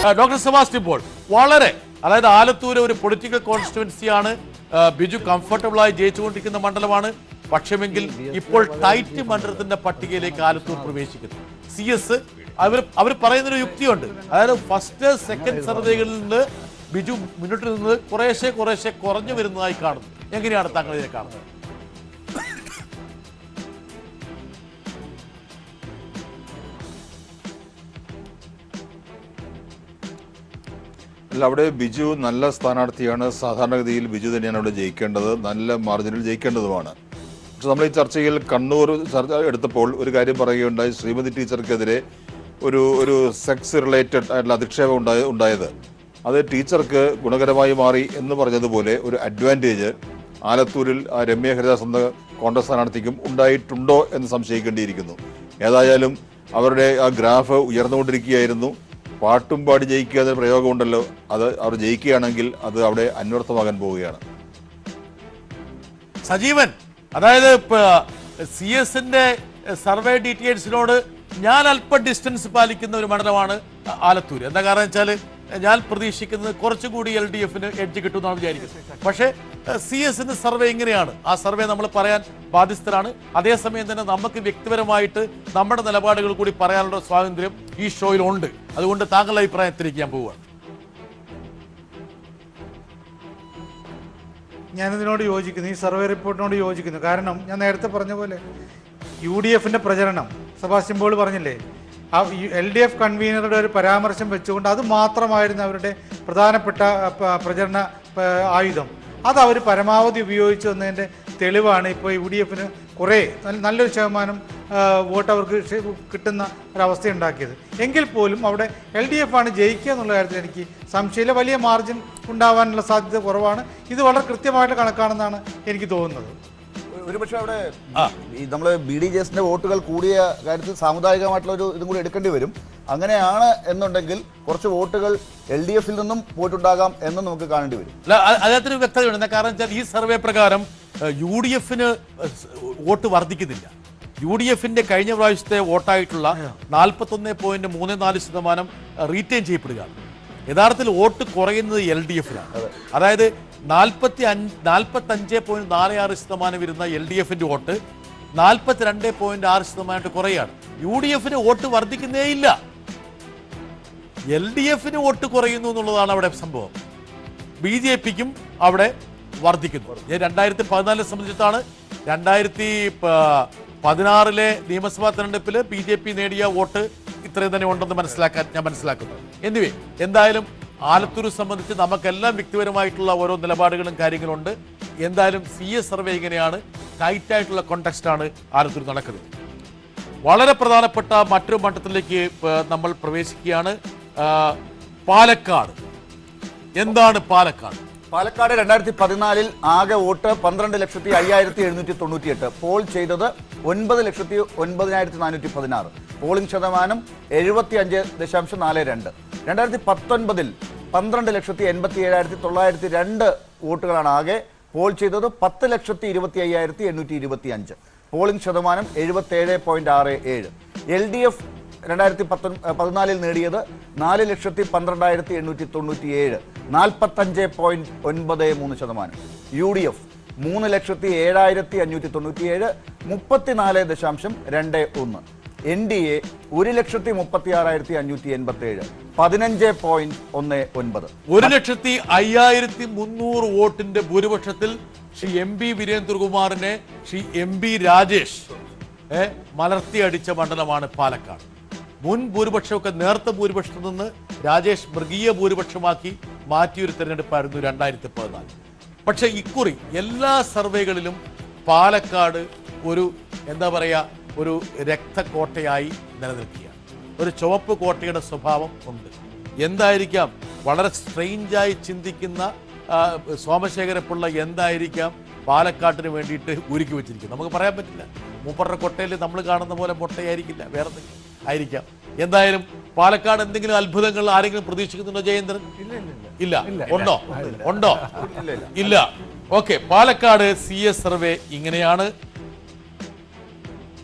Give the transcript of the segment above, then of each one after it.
Doctor Sebastian Paul വളരെ അതായത് ആലത്തൂര് ഒരു പൊളിറ്റിക്കൽ കോൺസ്റ്റിറ്റ്യുവൻസിയാണ് ബിജു കംഫർട്ടബിൾ ആയി ജയിച്ചുകൊണ്ടിരിക്കുന്ന മണ്ഡലമാണ് പക്ഷെമെങ്കിൽ ഇപ്പോൾ ടൈറ്റ് മണ്ഡലത്തിന്റെ പട്ടികയിലേക്ക് ആലത്തൂർ പ്രവേശിക്കുന്നു സി എസ് അവർ അവർ പറയുന്നൊരു യുക്തിയുണ്ട് അതായത് ഫസ്റ്റ് സെക്കൻഡ് സർവേകളിൽ നിന്ന് ബിജു മുന്നോട്ട് നിന്ന് കുറേശ്ശെ കുറേശ്ശെ കുറഞ്ഞു വരുന്നതായി കാണുന്നു എങ്ങനെയാണ് താങ്കൾ ഇതിനെ കാണുന്നത് അല്ല അവിടെ ബിജു നല്ല സ്ഥാനാർത്ഥിയാണ് സാധാരണഗതിയിൽ ബിജു തന്നെയാണ് അവിടെ ജയിക്കേണ്ടത് നല്ല മാർജിനിൽ ജയിക്കേണ്ടതുമാണ് പക്ഷെ നമ്മൾ ഈ ചർച്ചയിൽ കണ്ണൂർ ചർച്ച എടുത്തപ്പോൾ ഒരു കാര്യം പറയുകയുണ്ടായി ശ്രീമതി ടീച്ചർക്കെതിരെ ഒരു ഒരു സെക്സ് റിലേറ്റഡ് ആയിട്ടുള്ള അധിക്ഷേപം ഉണ്ടായ ഉണ്ടായത് അത് ടീച്ചർക്ക് ഗുണകരമായി മാറി എന്ന് പറഞ്ഞതുപോലെ ഒരു അഡ്വാൻറ്റേജ് ആലത്തൂരിൽ ആ രമ്യ ഹരിദാസ് എന്ന കോൺഗ്രസ് സ്ഥാനാർത്ഥിക്കും ഉണ്ടായിട്ടുണ്ടോ എന്ന് സംശയിക്കേണ്ടിയിരിക്കുന്നു ഏതായാലും അവരുടെ ആ ഗ്രാഫ് ഉയർന്നുകൊണ്ടിരിക്കുകയായിരുന്നു പാട്ടും പാടി ജയിക്കുക എന്ന പ്രയോഗമുണ്ടല്ലോ അത് അവർ ജയിക്കുകയാണെങ്കിൽ അത് അവിടെ അന്വർത്ഥമാകാൻ പോവുകയാണ് സജീവൻ അതായത് സി എസിന്റെ സർവേ ഡീറ്റെയിൽസിനോട് ഞാൻ അല്പം ഡിസ്റ്റൻസ് പാലിക്കുന്ന ഒരു മണ്ഡലമാണ് ആലത്തൂർ എന്താ കാരണം വെച്ചാൽ ഞാൻ പ്രതീക്ഷിക്കുന്നത് കുറച്ചുകൂടി എൽ ഡി എഫിന് എഡ്ജ് കിട്ടുമെന്നാണ് വിചാരിക്കുന്നത് പക്ഷേ സി എസിന്റെ സർവേ ഇങ്ങനെയാണ് ആ സർവേ നമ്മൾ പറയാൻ ബാധ്യസ്ഥരാണ് അതേസമയം തന്നെ നമുക്ക് വ്യക്തിപരമായിട്ട് നമ്മുടെ നിലപാടുകൾ കൂടി പറയാനുള്ള സ്വാതന്ത്ര്യം ഈ ഷോയിൽ ഉണ്ട് അതുകൊണ്ട് താങ്കളുടെ അഭിപ്രായത്തിലേക്ക് ഞാൻ പോവുകയാണ് ഞാനിതിനോട് യോജിക്കുന്നു ഈ സർവേ റിപ്പോർട്ടിനോട് യോജിക്കുന്നു കാരണം ഞാൻ നേരത്തെ പറഞ്ഞ പോലെ യു ഡി എഫിൻ്റെ പ്രചരണം സെബാസ്റ്റ്യൻ പോൾ പറഞ്ഞില്ലേ ആ എൽ ഡി എഫ് കൺവീനറുടെ ഒരു പരാമർശം വെച്ചുകൊണ്ട് അത് മാത്രമായിരുന്നു അവരുടെ പ്രധാനപ്പെട്ട ആ, പ- പ്രചരണ ആ, ആയുധം അത് അവർ പരമാവധി ഉപയോഗിച്ചു എന്നതിൻ്റെ തെളിവാണ് ഇപ്പോൾ യു ഡി എഫിന് കുറേ നല്ല- നല്ലൊരു ശതമാനം ആ, വോട്ട് അവർക്ക് ഷെ- കിട്ടുന്ന ഒരവസ്ഥ ഉണ്ടാക്കിയത് എങ്കിൽ പോലും അവിടെ എൽ ഡി എഫ് ആണ് ജയിക്കുക എന്നുള്ള കാര്യത്തിൽ എനിക്ക് സംശയമില്ല വലിയ മാർജിൻ ഉണ്ടാവാനുള്ള സാധ്യത കുറവാണ് ഇത് വളരെ കൃത്യമായിട്ട് കണക്കാണെന്നാണ് എനിക്ക് തോന്നുന്നത് ഒരുപക്ഷെ അവിടെ ഈ നമ്മൾ ബി ഡി ജെ എസിന്റെ വോട്ടുകൾ കൂടിയ കാര്യത്തിൽ സാമുദായികമായിട്ടുള്ള ഒരു ഇതും കൂടി എടുക്കേണ്ടി വരും അങ്ങനെയാണ് എന്നുണ്ടെങ്കിൽ കുറച്ച് വോട്ടുകൾ എൽ ഡി എഫിൽ നിന്നും പോയിട്ടുണ്ടാകാം എന്നും നമുക്ക് കാണേണ്ടി വരും അല്ല അ- അതിനകത്തൊരു വ്യക്തതയുണ്ട് എന്താ കാരണം വെച്ചാൽ ഈ സർവേ പ്രകാരം യു ഡി എഫിന് വോട്ട് വർദ്ധിക്കുന്നില്ല യു ഡി എഫിന്റെ കഴിഞ്ഞ പ്രാവശ്യത്തെ വോട്ടായിട്ടുള്ള നാൽപ്പത്തൊന്ന് പോയിന്റ് മൂന്ന് നാല് ശതമാനം റീറ്റെയിൻ ചെയ്യപ്പെടുകയാണ് യഥാർത്ഥത്തിൽ വോട്ട് കുറയുന്നത് എൽ ഡി എഫിലാണ് അതായത് നാൽപ്പത്തി അഞ്ച് നാൽപ്പത്തി അഞ്ച് പോയിന്റ് നാല് ആറ് ശതമാനം വരുന്ന എൽ ഡി എഫിന്റെ വോട്ട് നാൽപ്പത്തിരണ്ട് പോയിന്റ് ആറ് ശതമാനമായിട്ട് കുറയാണ് യു ഡി എഫിന് വോട്ട് വർദ്ധിക്കുന്നേ ഇല്ല എൽ ഡി എഫിന് വോട്ട് കുറയുന്നു എന്നുള്ളതാണ് അവിടെ സംഭവം ബി ജെ പിക്കും അവിടെ വർദ്ധിക്കുന്നു ഞാൻ രണ്ടായിരത്തി പതിനാലിനെ സംബന്ധിച്ചിട്ടാണ് രണ്ടായിരത്തി പ- പതിനാറിലെ നിയമസഭാ തെരഞ്ഞെടുപ്പിൽ ബി ജെ പി നേടിയ വോട്ട് ഇത്രയും തന്നെ ഉണ്ടെന്ന് മനസ്സിലാക്കാൻ ഞാൻ മനസ്സിലാക്കുന്നു എന്നിവേ എന്തായാലും ആലത്തൂർ സംബന്ധിച്ച് നമുക്കെല്ലാം വ്യക്തിപരമായിട്ടുള്ള ഓരോ നിലപാടുകളും കാര്യങ്ങളും ഉണ്ട് എന്തായാലും സി എസ് സർവേ ഇങ്ങനെയാണ് ടൈറ്റ് ആയിട്ടുള്ള കോണ്ടക്സ്റ്റ് ആണ് ആലത്തൂർ നടക്കുന്നത് വളരെ പ്രധാനപ്പെട്ട മറ്റൊരു മണ്ഡലത്തിലേക്ക് ഏർ, നമ്മൾ പ്രവേശിക്കുകയാണ് ആ, പാലക്കാട് എന്താണ് പാലക്കാട് പാലക്കാട് രണ്ടായിരത്തി പതിനാലിൽ ആകെ വോട്ട് പന്ത്രണ്ട് ലക്ഷത്തി അയ്യായിരത്തി എഴുന്നൂറ്റി തൊണ്ണൂറ്റി എട്ട് പോൾ ചെയ്തത് ഒൻപത് ലക്ഷത്തി ഒൻപതിനായിരത്തി നാനൂറ്റി പതിനാറ് പോളിംഗ് ശതമാനം എഴുപത്തി അഞ്ച് ദശാംശം നാല് രണ്ട് രണ്ടായിരത്തി പത്തൊൻപതിൽ പന്ത്രണ്ട് ലക്ഷത്തി എൺപത്തി ഏഴായിരത്തി തൊള്ളായിരത്തി രണ്ട് വോട്ടുകളാണ് ആകെ പോൾ ചെയ്തത് പത്ത് ലക്ഷത്തി ഇരുപത്തി അയ്യായിരത്തി എണ്ണൂറ്റി ഇരുപത്തി അഞ്ച് പോളിംഗ് ശതമാനം എഴുപത്തേഴ് പോയിന്റ് ആറ് ഏഴ് എൽ ഡി എഫ് രണ്ടായിരത്തി പത്തൊൻ പതിനാലിൽ നേടിയത് നാല് ലക്ഷത്തി പന്ത്രണ്ടായിരത്തി എണ്ണൂറ്റി തൊണ്ണൂറ്റി ഏഴ് നാൽപ്പത്തഞ്ച് പോയിന്റ് ഒൻപത് മൂന്ന് ശതമാനം യു ഡി എഫ് മൂന്ന് ലക്ഷത്തി ഏഴായിരത്തി അഞ്ഞൂറ്റി തൊണ്ണൂറ്റിയേഴ് മുപ്പത്തിനാല് ദശാംശം രണ്ട് ഒന്ന് എൻ ഡി എ ഒരു ലക്ഷത്തി മുപ്പത്തി ആറായിരത്തി അഞ്ഞൂറ്റി എൺപത്തി ഏഴ് പതിനഞ്ച് പോയിന്റ് ഒന്ന് ഒൻപത് ഒരു ലക്ഷത്തി അയ്യായിരത്തി മുന്നൂറ് വോട്ടിന്റെ ഭൂരിപക്ഷത്തിൽ ശ്രീ എം പി വീരേന്ദ്രകുമാറിനെ ശ്രീ എം പി രാജേഷ് ഏ, മലർത്തിയടിച്ച മണ്ഡലമാണ് പാലക്കാട് മുൻ ഭൂരിപക്ഷമൊക്കെ നേർത്ത ഭൂരിപക്ഷത്തിൽ നിന്ന് രാജേഷ് മൃഗീയ ഭൂരിപക്ഷമാക്കി മാറ്റിയൊരു തെരഞ്ഞെടുപ്പായിരുന്നു രണ്ടായിരത്തി പതിനാല് പക്ഷെ ഇക്കുറി എല്ലാ സർവേകളിലും പാലക്കാട് ഒരു എന്താ പറയാ ഒരു രക്തക്കോട്ടയായി നിലനിൽക്കുകയാണ് ഒരു ചുവപ്പ് കോട്ടയുടെ സ്വഭാവം ഉണ്ട് എന്തായിരിക്കാം വളരെ സ്ട്രെയിഞ്ചായി ചിന്തിക്കുന്ന ആ, സോമശേഖരപ്പിള്ള എന്തായിരിക്കാം പാലക്കാട്ടിന് വേണ്ടിയിട്ട് ഒരുക്കി വെച്ചിരിക്കുന്നത് നമുക്ക് പറയാൻ പറ്റില്ല മൂപ്പറുടെ കൊട്ടയിൽ നമ്മൾ കാണുന്ന പോലെ മുട്ടയായിരിക്കില്ല വേറെ എന്തെങ്കിലും ആയിരിക്കാം എന്തായാലും പാലക്കാട് എന്തെങ്കിലും അത്ഭുതങ്ങൾ ആരെങ്കിലും പ്രതീക്ഷിക്കുന്നുണ്ടോ ജയേന്ദ്രൻ ഇല്ല ഉണ്ടോ ഉണ്ടോ ഇല്ല okay Palakkad C S survey ഇങ്ങനെയാണ്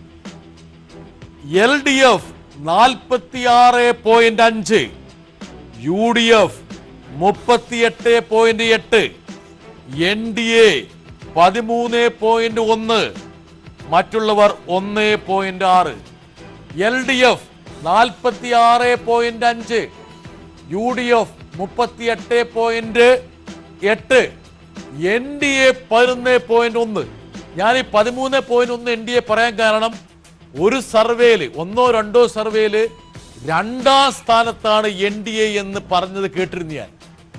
എൽ ഡി എഫ് നാൽപ്പത്തിയാറ് പോയിന്റ് അഞ്ച് യു ഡി എഫ് മുപ്പത്തിയെട്ട് പോയിന്റ് എട്ട് എൻ ഡി എ പതിമൂന്ന് പോയിന്റ് ഒന്ന് മറ്റുള്ളവർ ഒന്ന് പോയിന്റ് ആറ് എൽ ഡി എഫ് നാൽപ്പത്തി ആറ് പോയിന്റ് അഞ്ച് യു ഡി എഫ് മുപ്പത്തിയെട്ട് പോയിന്റ് എട്ട് എൻ ഡി എ പതിനൊന്ന് പോയിന്റ് ഒന്ന് ഞാൻ ഈ പതിമൂന്ന് പോയിന്റ് ഒന്ന് എൻ ഡി എ പറയാൻ കാരണം ഒരു സർവേയില് ഒന്നോ രണ്ടോ സർവേയില് രണ്ടാം സ്ഥാനത്താണ് എൻ ഡി എ എന്ന് പറഞ്ഞത് കേട്ടിരുന്നു ഞാൻ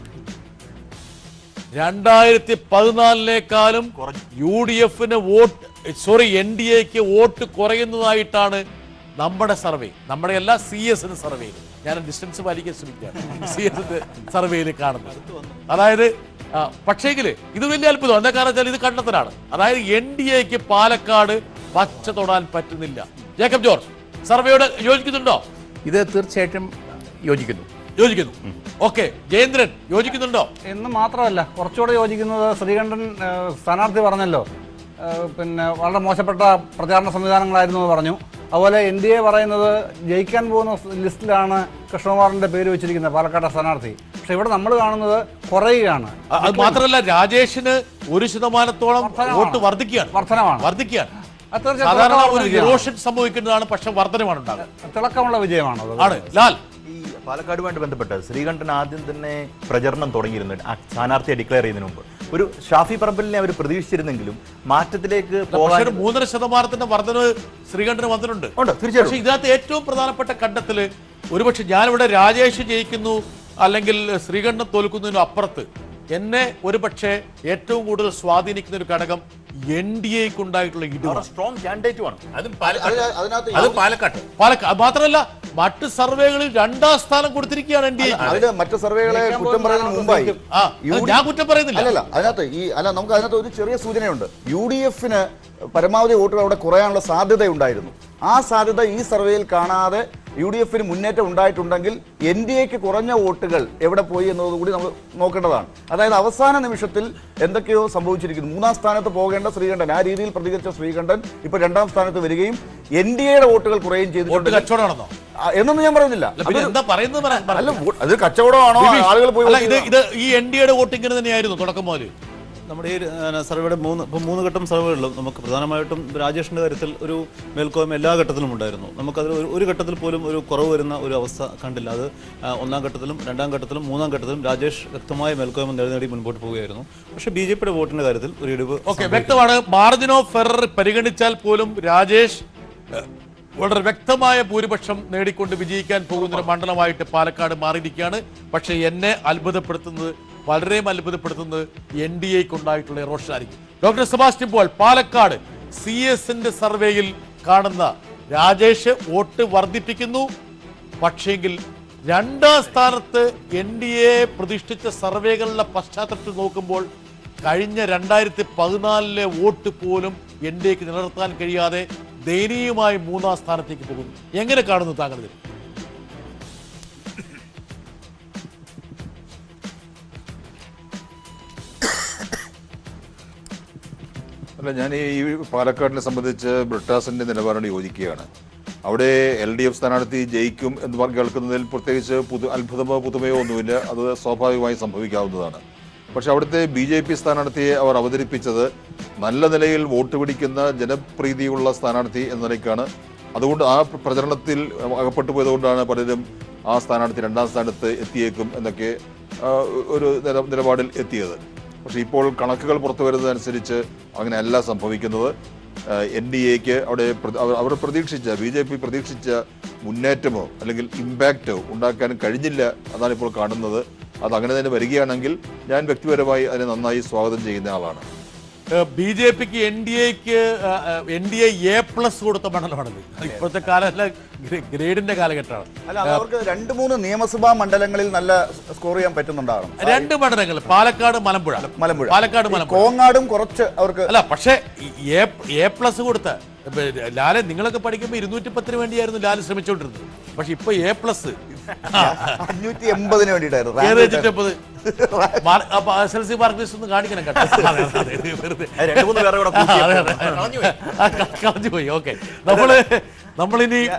രണ്ടായിരത്തി പതിനാലിനേക്കാളും യു ഡി എഫിന് വോട്ട് സോറി എൻ ഡി എക്ക് വോട്ട് കുറയുന്നതായിട്ടാണ് നമ്മുടെ സർവേ നമ്മുടെ എല്ലാ സി എസിന് സർവേയിൽ ഞാൻ ഡിസ്റ്റൻസ് പാലിക്കാൻ ശ്രമിക്കുകയാണ് സി എസിന്റെ സർവേയിൽ കാണുന്നത് അതായത് ആ, പക്ഷേങ്കില് ഇത് വലിയ അത്ഭുതം എന്താ കാരണം വെച്ചാൽ ഇത് കണ്ടെത്തലാണ് അതായത് എൻ ഡി എക്ക് പാലക്കാട് പച്ച തൊടാൻ പറ്റുന്നില്ല ജേക്കബ് ജോർജ് സർവേയോട് യോജിക്കുന്നുണ്ടോ ഇത് തീർച്ചയായിട്ടും യോജിക്കുന്നു യോജിക്കുന്നു ഓക്കെ ജയേന്ദ്രൻ യോജിക്കുന്നുണ്ടോ എന്ന് മാത്രമല്ല കുറച്ചുകൂടെ യോജിക്കുന്നത് ശ്രീകണ്ഠൻ ഏഹ്, സ്ഥാനാർത്ഥി പറഞ്ഞല്ലോ ഏഹ്, പിന്നെ വളരെ മോശപ്പെട്ട പ്രചാരണ സംവിധാനങ്ങളായിരുന്നു എന്ന് പറഞ്ഞു അതുപോലെ എൻ ഡി എ പറയുന്നത് ജയിക്കാൻ പോകുന്ന ലിസ്റ്റിലാണ് കൃഷ്ണകുമാറിന്റെ പേര് വെച്ചിരിക്കുന്നത് പാലക്കാട്ടെ സ്ഥാനാർത്ഥി പക്ഷെ ഇവിടെ നമ്മൾ കാണുന്നത് കുറയുകയാണ് അ- അത് മാത്രമല്ല രാജേഷിന് ഒരു ശതമാനത്തോളം വർധനമാണ്. വോട്ട് വർദ്ധിക്കുകയാണ് വർധനമാണ്. വർദ്ധിക്കുകയാണ് അത് തീർച്ചയായും സാധാരണ തിളക്കമുള്ള ഒരു വിജയമാണ്. ഇറോഷൻ സംഭവിക്കുന്നതാണ് പക്ഷെ വർധനമാണ് ഉണ്ടാകുന്നത് തിളക്കമുള്ള വിജയമാണ് അത് ആണ് ലാൽ ഈ പാലക്കാടുമായിട്ട് ബന്ധപ്പെട്ട് ശ്രീകണ്ഠൻ ആദ്യം തന്നെ പ്രചരണം തുടങ്ങിയിരുന്നു ആ സ്ഥാനാർത്ഥിയെ ഡിക്ലെയർ ചെയ്യുന്നതിന് മുമ്പ് ഒരു ഷാഫി പറമ്പലിനെ അവർ പ്രതീക്ഷിച്ചിരുന്നെങ്കിലും മാറ്റത്തിലേക്ക് പക്ഷെ പോകാൻ ഒരു മൂന്നര ശതമാനത്തിന്റെ വർധനവ് ശ്രീകണ്ഠന് വന്നിട്ടുണ്ട് ഉണ്ട്, തീർച്ചയായും. പക്ഷെ ഇതിനകത്ത് ഏറ്റവും പ്രധാനപ്പെട്ട കണ്ടെത്തല് ഒരുപക്ഷെ ഞാനിവിടെ രാജേഷ് ജയിക്കുന്നു അല്ലെങ്കിൽ ശ്രീകണ്ഠൻ തോൽക്കുന്നതിനും അപ്പുറത്ത് എന്നെ ഒരുപക്ഷെ ഏറ്റവും കൂടുതൽ സ്വാധീനിക്കുന്ന ഒരു ഘടകം എൻ ഡി എക്ക് ഉണ്ടായിട്ടുള്ള ഇടിവാണ് സ്ട്രോങ് കാൻഡിഡേറ്റുമാണ് അതും അത് അതിനകത്ത് അത് പാലക്കാട്ട് പാലക്കാട് അത് മാത്രമല്ല മറ്റ് സർവേകളിൽ രണ്ടാം സ്ഥാനം കൊടുത്തിരിക്കുകയാണ് എൻ ഡി എ അതില് മറ്റു സർവേകളെ കുറ്റം പറയുന്നതിന് മുമ്പായി ആ യു അത് ഡി- ഞാൻ കുറ്റം പറയുന്നില്ല അല്ലല്ല അതിനകത്ത് ഈ അല്ല നമുക്ക് അതിനകത്ത് ഒരു ചെറിയ സൂചനയുണ്ട് യു ഡി എഫിന് പരമാവധി വോട്ടുകൾ അവിടെ കുറയാനുള്ള സാധ്യതയുണ്ടായിരുന്നു ആ സാധ്യത ഈ സർവേയിൽ കാണാതെ യു ഡി എഫിന് മുന്നേറ്റം ഉണ്ടായിട്ടുണ്ടെങ്കിൽ എൻ ഡി എക്ക് കുറഞ്ഞ വോട്ടുകൾ എവിടെ പോയി എന്നത് കൂടി നമ്മൾ നോക്കേണ്ടതാണ് അതായത് അവസാന നിമിഷത്തിൽ എന്തൊക്കെയോ സംഭവിച്ചിരിക്കുന്നു മൂന്നാം സ്ഥാനത്ത് പോകേണ്ട ശ്രീകണ്ഠൻ ആ രീതിയിൽ പ്രതികരിച്ച ശ്രീകണ്ഠൻ ഇപ്പൊ രണ്ടാം സ്ഥാനത്ത് വരികയും എൻ ഡി എയുടെ വോട്ടുകൾ കുറയുകയും വോട്ട് ചെയ്തിട്ടുണ്ട് കച്ചവടമാണെന്നോ ആ, എന്നൊന്നും ഞാൻ പറയുന്നില്ല അല്ല, പിന്നെ എന്താ പറയുന്നത് പറ- പറ. അല്ല വോ- അത് കച്ചവടമാണോ ബിബീഷ്, ആളുകൾ പോയി അല്ല വോട്ട് ഇത് ചെയ്തതാണോ? ഇത് ഈ എൻ ഡി എയുടെ വോട്ട് ഇങ്ങനെ തന്നെയായിരുന്നു തുടക്കം മുതൽ നമ്മുടെ ഈ ഏഹ്, സർവേയുടെ മൂന്ന് ഇപ്പം മൂന്ന് ഘട്ടം സർവേകളിലും നമുക്ക് പ്രധാനമായിട്ടും രാജേഷിന്റെ കാര്യത്തിൽ ഒരു മേൽക്കോയ്മ എല്ലാ ഘട്ടത്തിലും ഉണ്ടായിരുന്നു നമുക്കതിൽ ഒരു ഒരു ഘട്ടത്തിൽ പോലും ഒരു കുറവ് വരുന്ന ഒരു അവസ്ഥ കണ്ടില്ല അത് ആ, ഒന്നാം ഘട്ടത്തിലും രണ്ടാം ഘട്ടത്തിലും മൂന്നാം ഘട്ടത്തിലും രാജേഷ് വ്യക്തമായ മേൽക്കോയ്മ നേടി നേടി മുൻപോട്ട് പോവുകയായിരുന്നു പക്ഷേ ബി ജെ പിയുടെ വോട്ടിന്റെ കാര്യത്തിൽ ഒരു ഇടിവ് ഓക്കെ വ്യക്തമാണ് മാർജിൻ ഓഫ് എറർ പരിഗണിച്ചാൽ പോലും രാജേഷ് ഏഹ്, വളരെ വ്യക്തമായ ഭൂരിപക്ഷം നേടിക്കൊണ്ട് വിജയിക്കാൻ പോകുന്ന ഒരു മണ്ഡലമായിട്ട് പാലക്കാട് മാറിയിരിക്കുകയാണ് പക്ഷേ എന്നെ അത്ഭുതപ്പെടുത്തുന്നത് വളരെയും അത്ഭുതപ്പെടുത്തുന്നത് എൻ ഡി എക്ക് ഉണ്ടായിട്ടുള്ള എറോഷൻ ആയിരിക്കും doctor Sebastian Paul Palakkad C എസിന്റെ സർവേയിൽ കാണുന്ന രാജേഷ് വോട്ട് വർദ്ധിപ്പിക്കുന്നു പക്ഷേങ്കിൽ രണ്ടാം സ്ഥാനത്ത് എൻ ഡി എ പ്രതിഷ്ഠിച്ച സർവേകളുടെ പശ്ചാത്തലത്തിൽ നോക്കുമ്പോൾ കഴിഞ്ഞ രണ്ടായിരത്തി പതിനാലിലെ വോട്ട് പോലും എൻ ഡി എക്ക് നിലനിർത്താൻ കഴിയാതെ ദയനീയമായി മൂന്നാം സ്ഥാനത്തേക്ക് പോകുന്നു എങ്ങനെ കാണുന്നു താങ്കൾ ഇതിനെ? അല്ല ഞാൻ ഈ പാലക്കാടിനെ സംബന്ധിച്ച് ബ്രിട്ടാസിന്റെ നിലപാടിനോട് യോജിക്കുകയാണ് അവിടെ എൽ ഡി എഫ് സ്ഥാനാർത്ഥി ജയിക്കും എന്ന് പറഞ്ഞ് കേൾക്കുന്നതിൽ പ്രത്യേകിച്ച് പുതു അത്ഭുതമോ പുതുമയോ ഒന്നുമില്ല അത് സ്വാഭാവികമായി സംഭവിക്കാവുന്നതാണ് പക്ഷെ അവിടുത്തെ ബി ജെ പി സ്ഥാനാർത്ഥിയെ അവർ അവതരിപ്പിച്ചത് നല്ല നിലയിൽ വോട്ട് പിടിക്കുന്ന ജനപ്രീതിയുള്ള സ്ഥാനാർത്ഥി എന്ന നിലയ്ക്കാണ് അതുകൊണ്ട് ആ പ്രചരണത്തിൽ അകപ്പെട്ടു പോയതുകൊണ്ടാണ് പലരും ആ സ്ഥാനാർത്ഥി രണ്ടാം സ്ഥാനത്ത് എത്തിയേക്കും എന്നൊക്കെ ആ, ഒരു നില- നിലപാടിൽ എത്തിയത് പക്ഷേ ഇപ്പോൾ കണക്കുകൾ പുറത്തു വരുന്നതനുസരിച്ച് അങ്ങനെയല്ല സംഭവിക്കുന്നത് എൻ ഡി എക്ക് അവിടെ പ്ര- അവർ- അവർ പ്രതീക്ഷിച്ച ബി ജെ പി പ്രതീക്ഷിച്ച മുന്നേറ്റമോ അല്ലെങ്കിൽ ഇമ്പാക്റ്റോ ഉണ്ടാക്കാൻ കഴിഞ്ഞില്ല അതാണ് ഇപ്പോൾ കാണുന്നത് അത് അങ്ങനെ തന്നെ വരികയാണെങ്കിൽ ഞാൻ വ്യക്തിപരമായി അതിനെ നന്നായി സ്വാഗതം ചെയ്യുന്ന ആളാണ് ബി ജെ പിക്ക് എൻ ഡി എക്ക് N D A A plus കൊടുത്ത മണ്ഡലമാണത് ഇപ്പോഴത്തെ കാലമല്ല ഗ്രേ- ഗ്രേഡിന്റെ കാലഘട്ടമാണ് അല്ല അത് അവർക്ക് രണ്ട് മൂന്ന് നിയമസഭാ മണ്ഡലങ്ങളിൽ നല്ല സ്കോർ ചെയ്യാൻ പറ്റുന്നുണ്ടാകണം രണ്ട് മണ്ഡലങ്ങൾ പാലക്കാട് മലമ്പുഴ മലമ്പുഴ പാലക്കാട് ഈ മലമ്പുഴ കോങ്ങാടും കുറച്ച് അവർക്ക് അല്ല പക്ഷേ ഈ എ എ പ്ലസ് കൊടുത്ത ഇപ്പൊ ലാലെ നിങ്ങളൊക്കെ പഠിക്കുമ്പോൾ ഇരുന്നൂറ്റി പത്തിന് വേണ്ടിയായിരുന്നു ലാല് ശ്രമിച്ചുകൊണ്ടിരുന്നത് പക്ഷെ ഇപ്പൊ എ പ്ലസ് അഞ്ഞൂറ്റി എൺപതിന് വേണ്ടിയിട്ടായിരുന്നു ഏത് rank വെച്ചിട്ടപ്പത് S L C mark list ഒന്ന് കാണിക്കണം കേട്ടോ അതെ, അതെ, അതെ, വെറുതെ. അത് രണ്ട് മൂന്ന് പേരെ കൂടെ ആ, അതെ, അതെ. ആ, ക- കളഞ്ഞു പോയി ഓക്കെ നമ്മള് നമ്മളിനി ഇപ്പൊ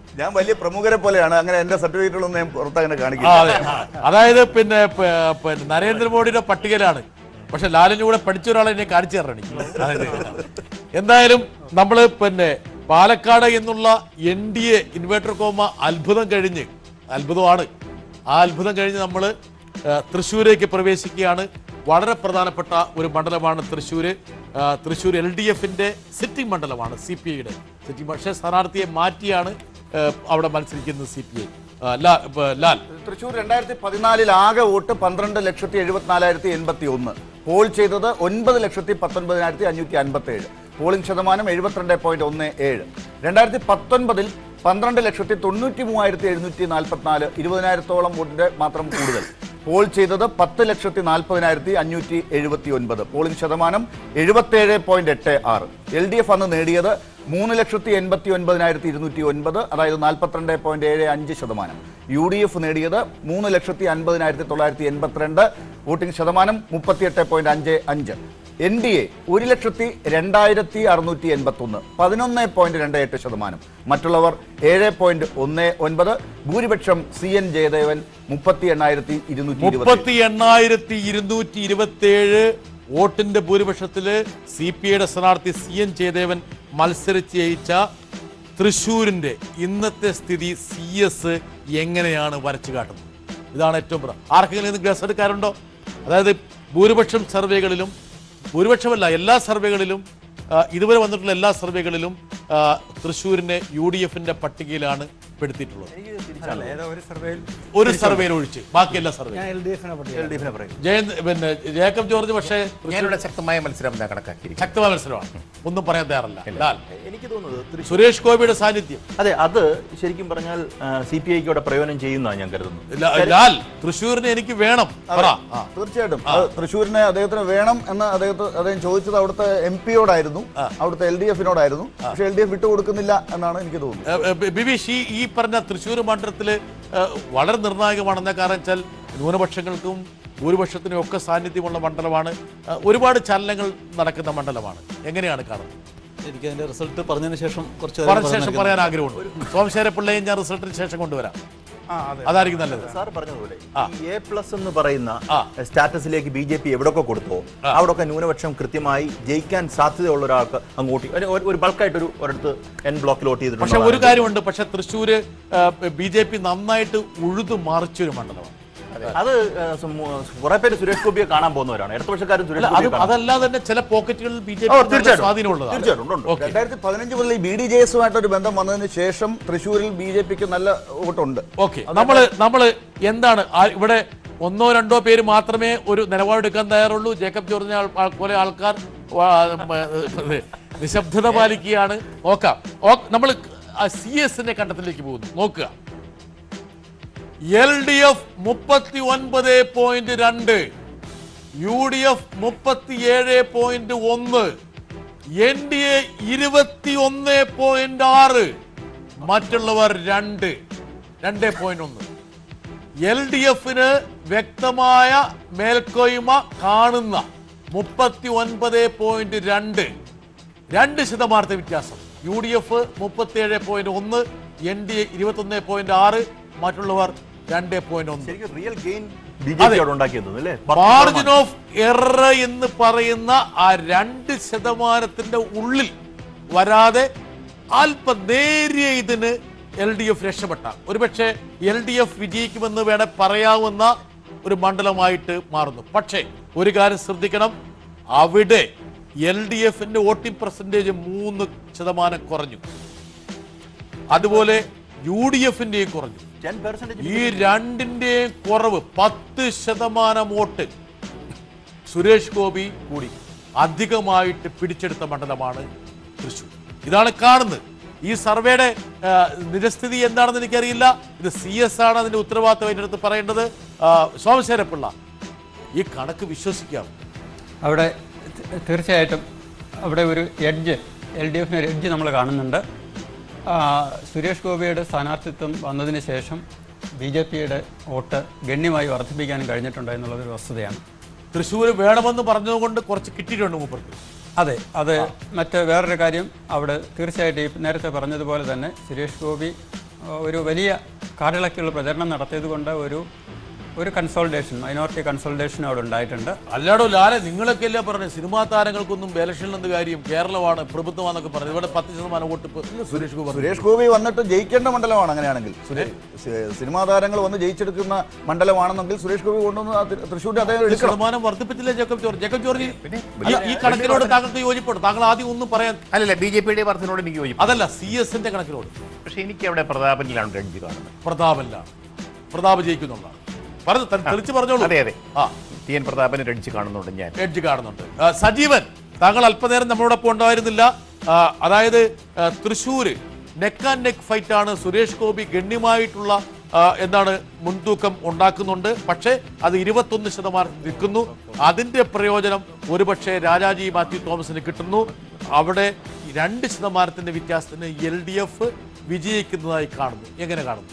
ഞാൻ വലിയ പ്രമുഖരെ പോലെയാണ് അങ്ങനെ എന്റെ സർട്ടിഫിക്കറ്റുകളൊന്നും ഞാൻ പുറത്തങ്ങനെ ആ, കാണിക്കില്ല അതെ അതായത് പിന്നെ പ- പിന്നെ നരേന്ദ്രമോദിയുടെ പട്ടികയിലാണ് പക്ഷെ ലാലിന്റെ കൂടെ പഠിച്ച ഒരാളെ എന്നെ കാണിച്ചു തരണം എനിക്ക് അതായത് എന്തായാലും നമ്മൾ പിന്നെ പാലക്കാട് എന്നുള്ള N D A inverted comma അത്ഭുതം കഴിഞ്ഞ് അത്ഭുതമാണ് ആ അത്ഭുതം കഴിഞ്ഞ് നമ്മൾ തൃശ്ശൂരേക്ക് പ്രവേശിക്കുകയാണ് വളരെ പ്രധാനപ്പെട്ട ഒരു മണ്ഡലമാണ് തൃശ്ശൂര് ആ, തൃശ്ശൂർ എൽ ഡി എഫിന്റെ സിറ്റിംഗ് മണ്ഡലമാണ് സി പി ഐയുടെ സിറ്റിംഗ് പക്ഷേ സ്ഥാനാർത്ഥിയെ മാറ്റിയാണ് ആ, അവിടെ മത്സരിക്കുന്നത് C P I Lal Thrissur രണ്ടായിരത്തി പതിനാലിൽ ആകെ വോട്ട് പന്ത്രണ്ട് ലക്ഷത്തി എഴുപത്തിനാലായിരത്തി എൺപത്തി ഒന്ന് പോൾ ചെയ്തത് ഒൻപത് ലക്ഷത്തി പത്തൊൻപതിനായിരത്തി അഞ്ഞൂറ്റി അൻപത്തി ഏഴ് പോളിംഗ് ശതമാനം എഴുപത്തിരണ്ട് പോയിന്റ് ഒന്ന് ഏഴ് രണ്ടായിരത്തി പത്തൊൻപതിൽ പന്ത്രണ്ട് ലക്ഷത്തി തൊണ്ണൂറ്റി മൂവായിരത്തി എഴുന്നൂറ്റി നാൽപ്പത്തിനാല് ഇരുപതിനായിരത്തോളം വോട്ടിന്റെ മാത്രം കൂടുതൽ പോൾ ചെയ്തത് പത്ത് ലക്ഷത്തി നാൽപ്പതിനായിരത്തി അഞ്ഞൂറ്റി എഴുപത്തി ഒൻപത് പോളിംഗ് ശതമാനം എഴുപത്തേഴ് പോയിന്റ് എട്ട് ആറ് എൽ ഡി എഫ് അന്ന് നേടിയത് മൂന്ന് ലക്ഷത്തി എൺപത്തി ഒൻപതിനായിരത്തി ഇരുന്നൂറ്റി ഒൻപത് അതായത് നാൽപ്പത്തിരണ്ട് പോയിന്റ് ഏഴ് അഞ്ച് ശതമാനം യു ഡി എഫ് നേടിയത് മൂന്ന് ലക്ഷത്തി അൻപതിനായിരത്തി തൊള്ളായിരത്തി എൺപത്തിരണ്ട് വോട്ടിംഗ് ശതമാനം മുപ്പത്തിയെട്ട് പോയിന്റ് അഞ്ച് അഞ്ച് എൻ ഡി എ ഒരു ലക്ഷത്തി രണ്ടായിരത്തി അറുന്നൂറ്റി എൺപത്തി ഒന്ന് പതിനൊന്ന് പോയിന്റ് രണ്ട് എട്ട് ശതമാനം മറ്റുള്ളവർ ഏഴ് പോയിന്റ് ഒന്ന് ഒൻപത് ഭൂരിപക്ഷം സി എൻ ജയദേവൻ മുപ്പത്തി എണ്ണായിരത്തി ഇരുന്നൂറ്റി ഇരുപത്തി മുപ്പത്തി എണ്ണായിരത്തി ഇരുന്നൂറ്റി ഇരുപത്തി ഏഴ് വോട്ടിന്റെ ഭൂരിപക്ഷത്തില് സി പി ഐയുടെ സ്ഥാനാർത്ഥി സി എൻ ജയദേവൻ മത്സരിച്ച് ജയിച്ച തൃശ്ശൂരിന്റെ ഇന്നത്തെ സ്ഥിതി സി എസ് എങ്ങനെയാണ് വരച്ചു കാട്ടുന്നത് ഇതാണ് ഏറ്റവും പ്രധാനം ആർക്കെങ്കിലും ഇത് ഗ്ലസ് എടുക്കാറുണ്ടോ അതായത് ഭൂരിപക്ഷം സർവേകളിലും ഭൂരിപക്ഷമല്ല എല്ലാ സർവേകളിലും ആ, ഇതുവരെ വന്നിട്ടുള്ള എല്ലാ സർവേകളിലും ആ, തൃശ്ശൂരിനെ യു ഡി എഫിന്റെ പട്ടികയിലാണ് പെടുത്തിയിട്ടുള്ളത് ഒരു സർവേയിൽ ഒഴിച്ച് ബാക്കി എല്ലാ സർവേ ഞാൻ എൽ ഡി എഫിനെ പറയും ജയന്ത് പിന്നെ ജേക്കബ് ജോർജ് പക്ഷേ ഞാനിവിടെ ശക്തമായ മത്സരം ഞാൻ കണക്കാക്കിയിരിക്കും ശക്തമായ മത്സരമാണ് ഒന്നും പറയാൻ തയ്യാറല്ല ലാൽ എനിക്ക് തോന്നുന്നത് തൃശ്ശൂർ സുരേഷ് ഗോപിയുടെ സാന്നിധ്യം അതെ അത് ശരിക്കും പറഞ്ഞാൽ സി പി ഐക്ക് അവിടെ പ്രയോജനം ചെയ്യുന്നതാണ് ഞാൻ കരുതുന്നത് ലാ- ലാൽ തൃശ്ശൂരിനെ എനിക്ക് വേണം പറ ആ. തീർച്ചയായിട്ടും അത് തൃശ്ശൂരിനെ അദ്ദേഹത്തിന് വേണം എന്ന് അദ്ദേഹത്തെ അദ്ദേഹം ചോദിച്ചത് അവിടുത്തെ എം പിയോടായിരുന്നു അവിടുത്തെ എൽ ഡി എഫിനോടായിരുന്നു പക്ഷെ എൽ ഡി എഫ് വിട്ടുകൊടുക്കുന്നില്ല എന്നാണ് എനിക്ക് തോന്നുന്നത് ഏ, ഏ, ബിബീഷ് ഈ ഈ പറഞ്ഞ തൃശ്ശൂർ മണ്ഡലത്തില് ഏ, വളരെ നിർണായകമാണെന്ന കാരണം വെച്ചാൽ ന്യൂനപക്ഷങ്ങൾക്കും ഭൂരിപക്ഷത്തിനും ഒക്കെ സാന്നിധ്യമുള്ള മണ്ഡലമാണ് ഏ, ഒരുപാട് ചലനങ്ങൾ നടക്കുന്ന മണ്ഡലമാണ് എങ്ങനെയാണ് കാണുന്നത് എനിക്ക് അതിന്റെ റിസൾട്ട് പറഞ്ഞതിന് ശേഷം കുറച്ച് പറഞ്ഞ ശേഷം പറയാൻ ആഗ്രഹമുണ്ട് സോമശേരപ്പിള്ളയും ഞാൻ റിസൾട്ടിന് ശേഷം കൊണ്ടുവരാം അതായിരിക്കും നല്ലത് സാർ പറഞ്ഞതുപോലെ ഈ എ പ്ലസ് എന്ന് പറയുന്ന ആ. സ്റ്റാറ്റസിലേക്ക് ബി ജെ പി എവിടെയൊക്കെ കൊടുത്തോ അവിടെയൊക്കെ ന്യൂനപക്ഷം കൃത്യമായി ജയിക്കാൻ സാധ്യതയുള്ള ഒരാൾക്ക് അങ്ങോട്ട് ഒരു- ഒരു- ഒരു ബൾക്കായിട്ട് ഒരു ഒരിടത്ത് എൻ ബ്ലോക്കിൽ വോട്ട് പക്ഷെ ഒരു ചെയ്തിട്ടുണ്ട് കാര്യമുണ്ട് പക്ഷെ തൃശ്ശൂര് ബി ജെ പി നന്നായിട്ട് ഉഴുതു മറിച്ചൊരു മണ്ഡലമാണ് അത് കുറെ പേര് സുരേഷ് ഗോപിയെ കാണാൻ പോകുന്നവരാണ് ഇടതുപക്ഷക്കാരും അല്ല സുരേഷ് അത് ഗോപിയെ കാണാൻ അതല്ലാതെ തന്നെ ചില പോക്കറ്റുകളിൽ ബി ജെ ഓ, പി തീർച്ചയായിട്ടും. സ്വാധീനമുള്ളതാണ് തീർച്ചയായിട്ടും ഉണ്ട്, ഉണ്ട്. ഓക്കെ രണ്ടായിരത്തി പതിനഞ്ച് മുതൽ ഈ ബി ഡി ജെ എസുമായിട്ടൊരു ബന്ധം വന്നതിന് ശേഷം തൃശ്ശൂരിൽ ബി ജെ പിക്ക് നല്ല വോട്ടുണ്ട് ഓക്കെ നമ്മള് നമ്മള് എന്താണ് ആ- ഇവിടെ ഒന്നോ രണ്ടോ പേര് മാത്രമേ ഒരു നിലപാടെടുക്കാൻ തയ്യാറുള്ളൂ ജേക്കബ് ജോർജിനെ ആൾ- ആൾ- പോലെ ആൾക്കാർ വാ- മ, ഇത് നിശബ്ദത പാലിക്കുകയാണ് നോക്കാം നമ്മൾ സി എസിന്റെ കണ്ടത്തിലേക്ക് പോകുന്നു നോക്കുക എൽ ഡി എഫ് മുപ്പത്തി ഒൻപത് പോയിന്റ് രണ്ട് യു ഡി എഫ് മുപ്പത്തിയേഴ് പോയിന്റ് ഒന്ന് എൻ ഡി എ ഇരുപത്തി ഒന്ന് പോയിന്റ് ആറ് മറ്റുള്ളവർ രണ്ട് രണ്ട് പോയിന്റ് ഒന്ന് എൽ ഡി എഫിന് വ്യക്തമായ മേൽക്കോയ്മ കാണുന്ന മുപ്പത്തി ഒൻപത് പോയിന്റ് രണ്ട് രണ്ട് ശതമാനത്തെ വ്യത്യാസം യു ഡി എഫ് മുപ്പത്തിയേഴ് പോയിന്റ് ഒന്ന് എൻ ഡി എ ഇരുപത്തി ഒന്ന് പോയിന്റ് ആറ് മറ്റുള്ളവർ രണ്ട് പോയിന്റ് ഒന്ന് ശരിക്കും റിയൽ ഗെയിൻ ബി ജെ അതെ. പി അവിടെ ഉണ്ടാക്കിയത് അല്ലേ പത്ത് മാർജിൻ ശതമാനം. ഓഫ് എറർ എന്ന് പറയുന്ന ആ രണ്ട് ശതമാനത്തിന്റെ ഉള്ളിൽ വരാതെ അല്പം നേരിയ ഇതിന് എൽ ഡി എഫ് രക്ഷപ്പെട്ട ഒരുപക്ഷെ എൽ ഡി എഫ് വിജയിക്കുമെന്ന് വേണേ പറയാവുന്ന ഒരു മണ്ഡലമായിട്ട് മാറുന്നു പക്ഷേ ഒരു കാര്യം ശ്രദ്ധിക്കണം അവിടെ എൽ ഡി എഫിന്റെ വോട്ടിംഗ് പെർസെൻറ്റേജ് മൂന്ന് ശതമാനം കുറഞ്ഞു അതുപോലെ യു ഡി എഫിന്റെയും കുറഞ്ഞു 10% ഈ രണ്ടിന്റെയും കുറവ് പത്ത് ശതമാനം വോട്ട് സുരേഷ് ഗോപി കൂടി അധികമായിട്ട് പിടിച്ചെടുത്ത മണ്ഡലമാണ് തൃശ്ശൂർ ഇതാണ് കാണുന്നത് ഈ സർവേയുടെ ആ, നിജസ്ഥിതി എന്താണെന്ന് എനിക്കറിയില്ല ഇത് സി എസ് ആണ് അതിന്റെ ഉത്തരവാദിത്തം അതിൻ്റെ അടുത്ത് പറയേണ്ടത് ആ, സോമശേരപ്പിള്ള ഈ കണക്ക് വിശ്വസിക്കാം അവിടെ ത- തീർച്ചയായിട്ടും അവിടെ ഒരു എഡ്ജ് എൽ ഡി എഫിന് ഒരു എഡ്ജ് നമ്മൾ കാണുന്നുണ്ട് ആ, സുരേഷ് ഗോപിയുടെ സ്ഥാനാർത്ഥിത്വം വന്നതിന് ശേഷം ബി ജെ പിയുടെ വോട്ട് ഗണ്യമായി വർദ്ധിപ്പിക്കാൻ കഴിഞ്ഞിട്ടുണ്ട് എന്നുള്ളതൊരു വസ്തുതയാണ് തൃശ്ശൂർ വേണമെന്ന് പറഞ്ഞതുകൊണ്ട് കുറച്ച് കിട്ടിയിട്ടുണ്ട് മൂപ്പർക്ക് അതെ അത് മറ്റ് വേറൊരു കാര്യം അവിടെ തീർച്ചയായിട്ടും ഈ നേരത്തെ പറഞ്ഞതുപോലെ തന്നെ സുരേഷ് ഗോപി ഒരു വലിയ കാടിളക്കിയുള്ള പ്രചരണം നടത്തിയത് കൊണ്ട് ഒരു ഒരു കൺസോൾട്ടേഷൻ മൈനോറിറ്റി കൺസോൾട്ടേഷൻ അവിടെ ഉണ്ടായിട്ടുണ്ട് അല്ലാടോ ലാലെ നിങ്ങളൊക്കെ അല്ലേ പറഞ്ഞു സിനിമാ താരങ്ങൾക്കൊന്നും ഇലക്ഷനിൽ എന്ത് കാര്യം കേരളമാണ് പ്രഭുത്വമാണെന്നൊക്കെ പറഞ്ഞു ഇവിടെ പത്ത് ശതമാനം വോട്ട് ഇപ്പൊ സുരേഷ് ഗോപി പറഞ്ഞു. സുരേഷ് ഗോപി വന്നിട്ട് ജയിക്കേണ്ട മണ്ഡലമാണ് അങ്ങനെയാണെങ്കിൽ സുരേ- സി- സിനിമാ താരങ്ങൾ വന്ന് ജയിച്ചെടുക്കുന്ന മണ്ഡലമാണെന്നെങ്കിൽ സുരേഷ് ഗോപി കൊണ്ടുവന്ന് ആ തൃ- തൃശ്ശൂരിന്റെ അദ്ദേഹം ഒരു എടുക്കണം ശതമാനം വർദ്ധിപ്പിച്ചില്ലേ ജേക്കബ് ജോർജ് ജേക്കബ് ജോർജ് ഈ- ഈ കണക്കിനോട് താങ്കൾക്ക് യോജിപ്പുണ്ട് താങ്കൾ ആദ്യം ഒന്നും പറയാൻ അല്ലല്ല ബി ജെ പിയുടെ വർദ്ധനോട് എനിക്ക് യോജിക്കും അതല്ല സി എസിന്റെ കണക്കിനോട് പക്ഷെ എനിക്ക് അവിടെ പ്രതാപനിലാണ് രഞ്ജി കാണുന്നത് പ്രതാപല്ല പ്രതാപ് ജയിക്കുന്നുള്ളതാണ് പറഞ്ഞു തെ- തെളിച്ച് പറഞ്ഞോളൂ അതെ അതെ ആ ടി എൻ പ്രതാപന് രഞ്ജി കാണുന്നുണ്ട് ഞാൻ എഡ്ജ് കാണുന്നുണ്ട് ആ, സജീവൻ താങ്കൾ അല്പനേരം നമ്മളോടൊപ്പം ഉണ്ടായിരുന്നില്ല ആ, അതായത് ആ, Thrissur neck and neck fight ആണ് സുരേഷ് ഗോപി ഗണ്യമായിട്ടുള്ള ആ, എന്താണ് മുൻതൂക്കം ഉണ്ടാക്കുന്നുണ്ട് പക്ഷേ അത് ഇരുപത്തൊന്ന് ശതമാനം നിൽക്കുന്നു അതിന്റെ പ്രയോജനം ഒരുപക്ഷെ രാജാജി മാത്യു തോമസിന് കിട്ടുന്നു അവിടെ ഈ രണ്ട് ശതമാനത്തിന്റെ വ്യത്യാസത്തിന് എൽ ഡി എഫ് വിജയിക്കുന്നതായി കാണുന്നു എങ്ങനെ കാണുന്നു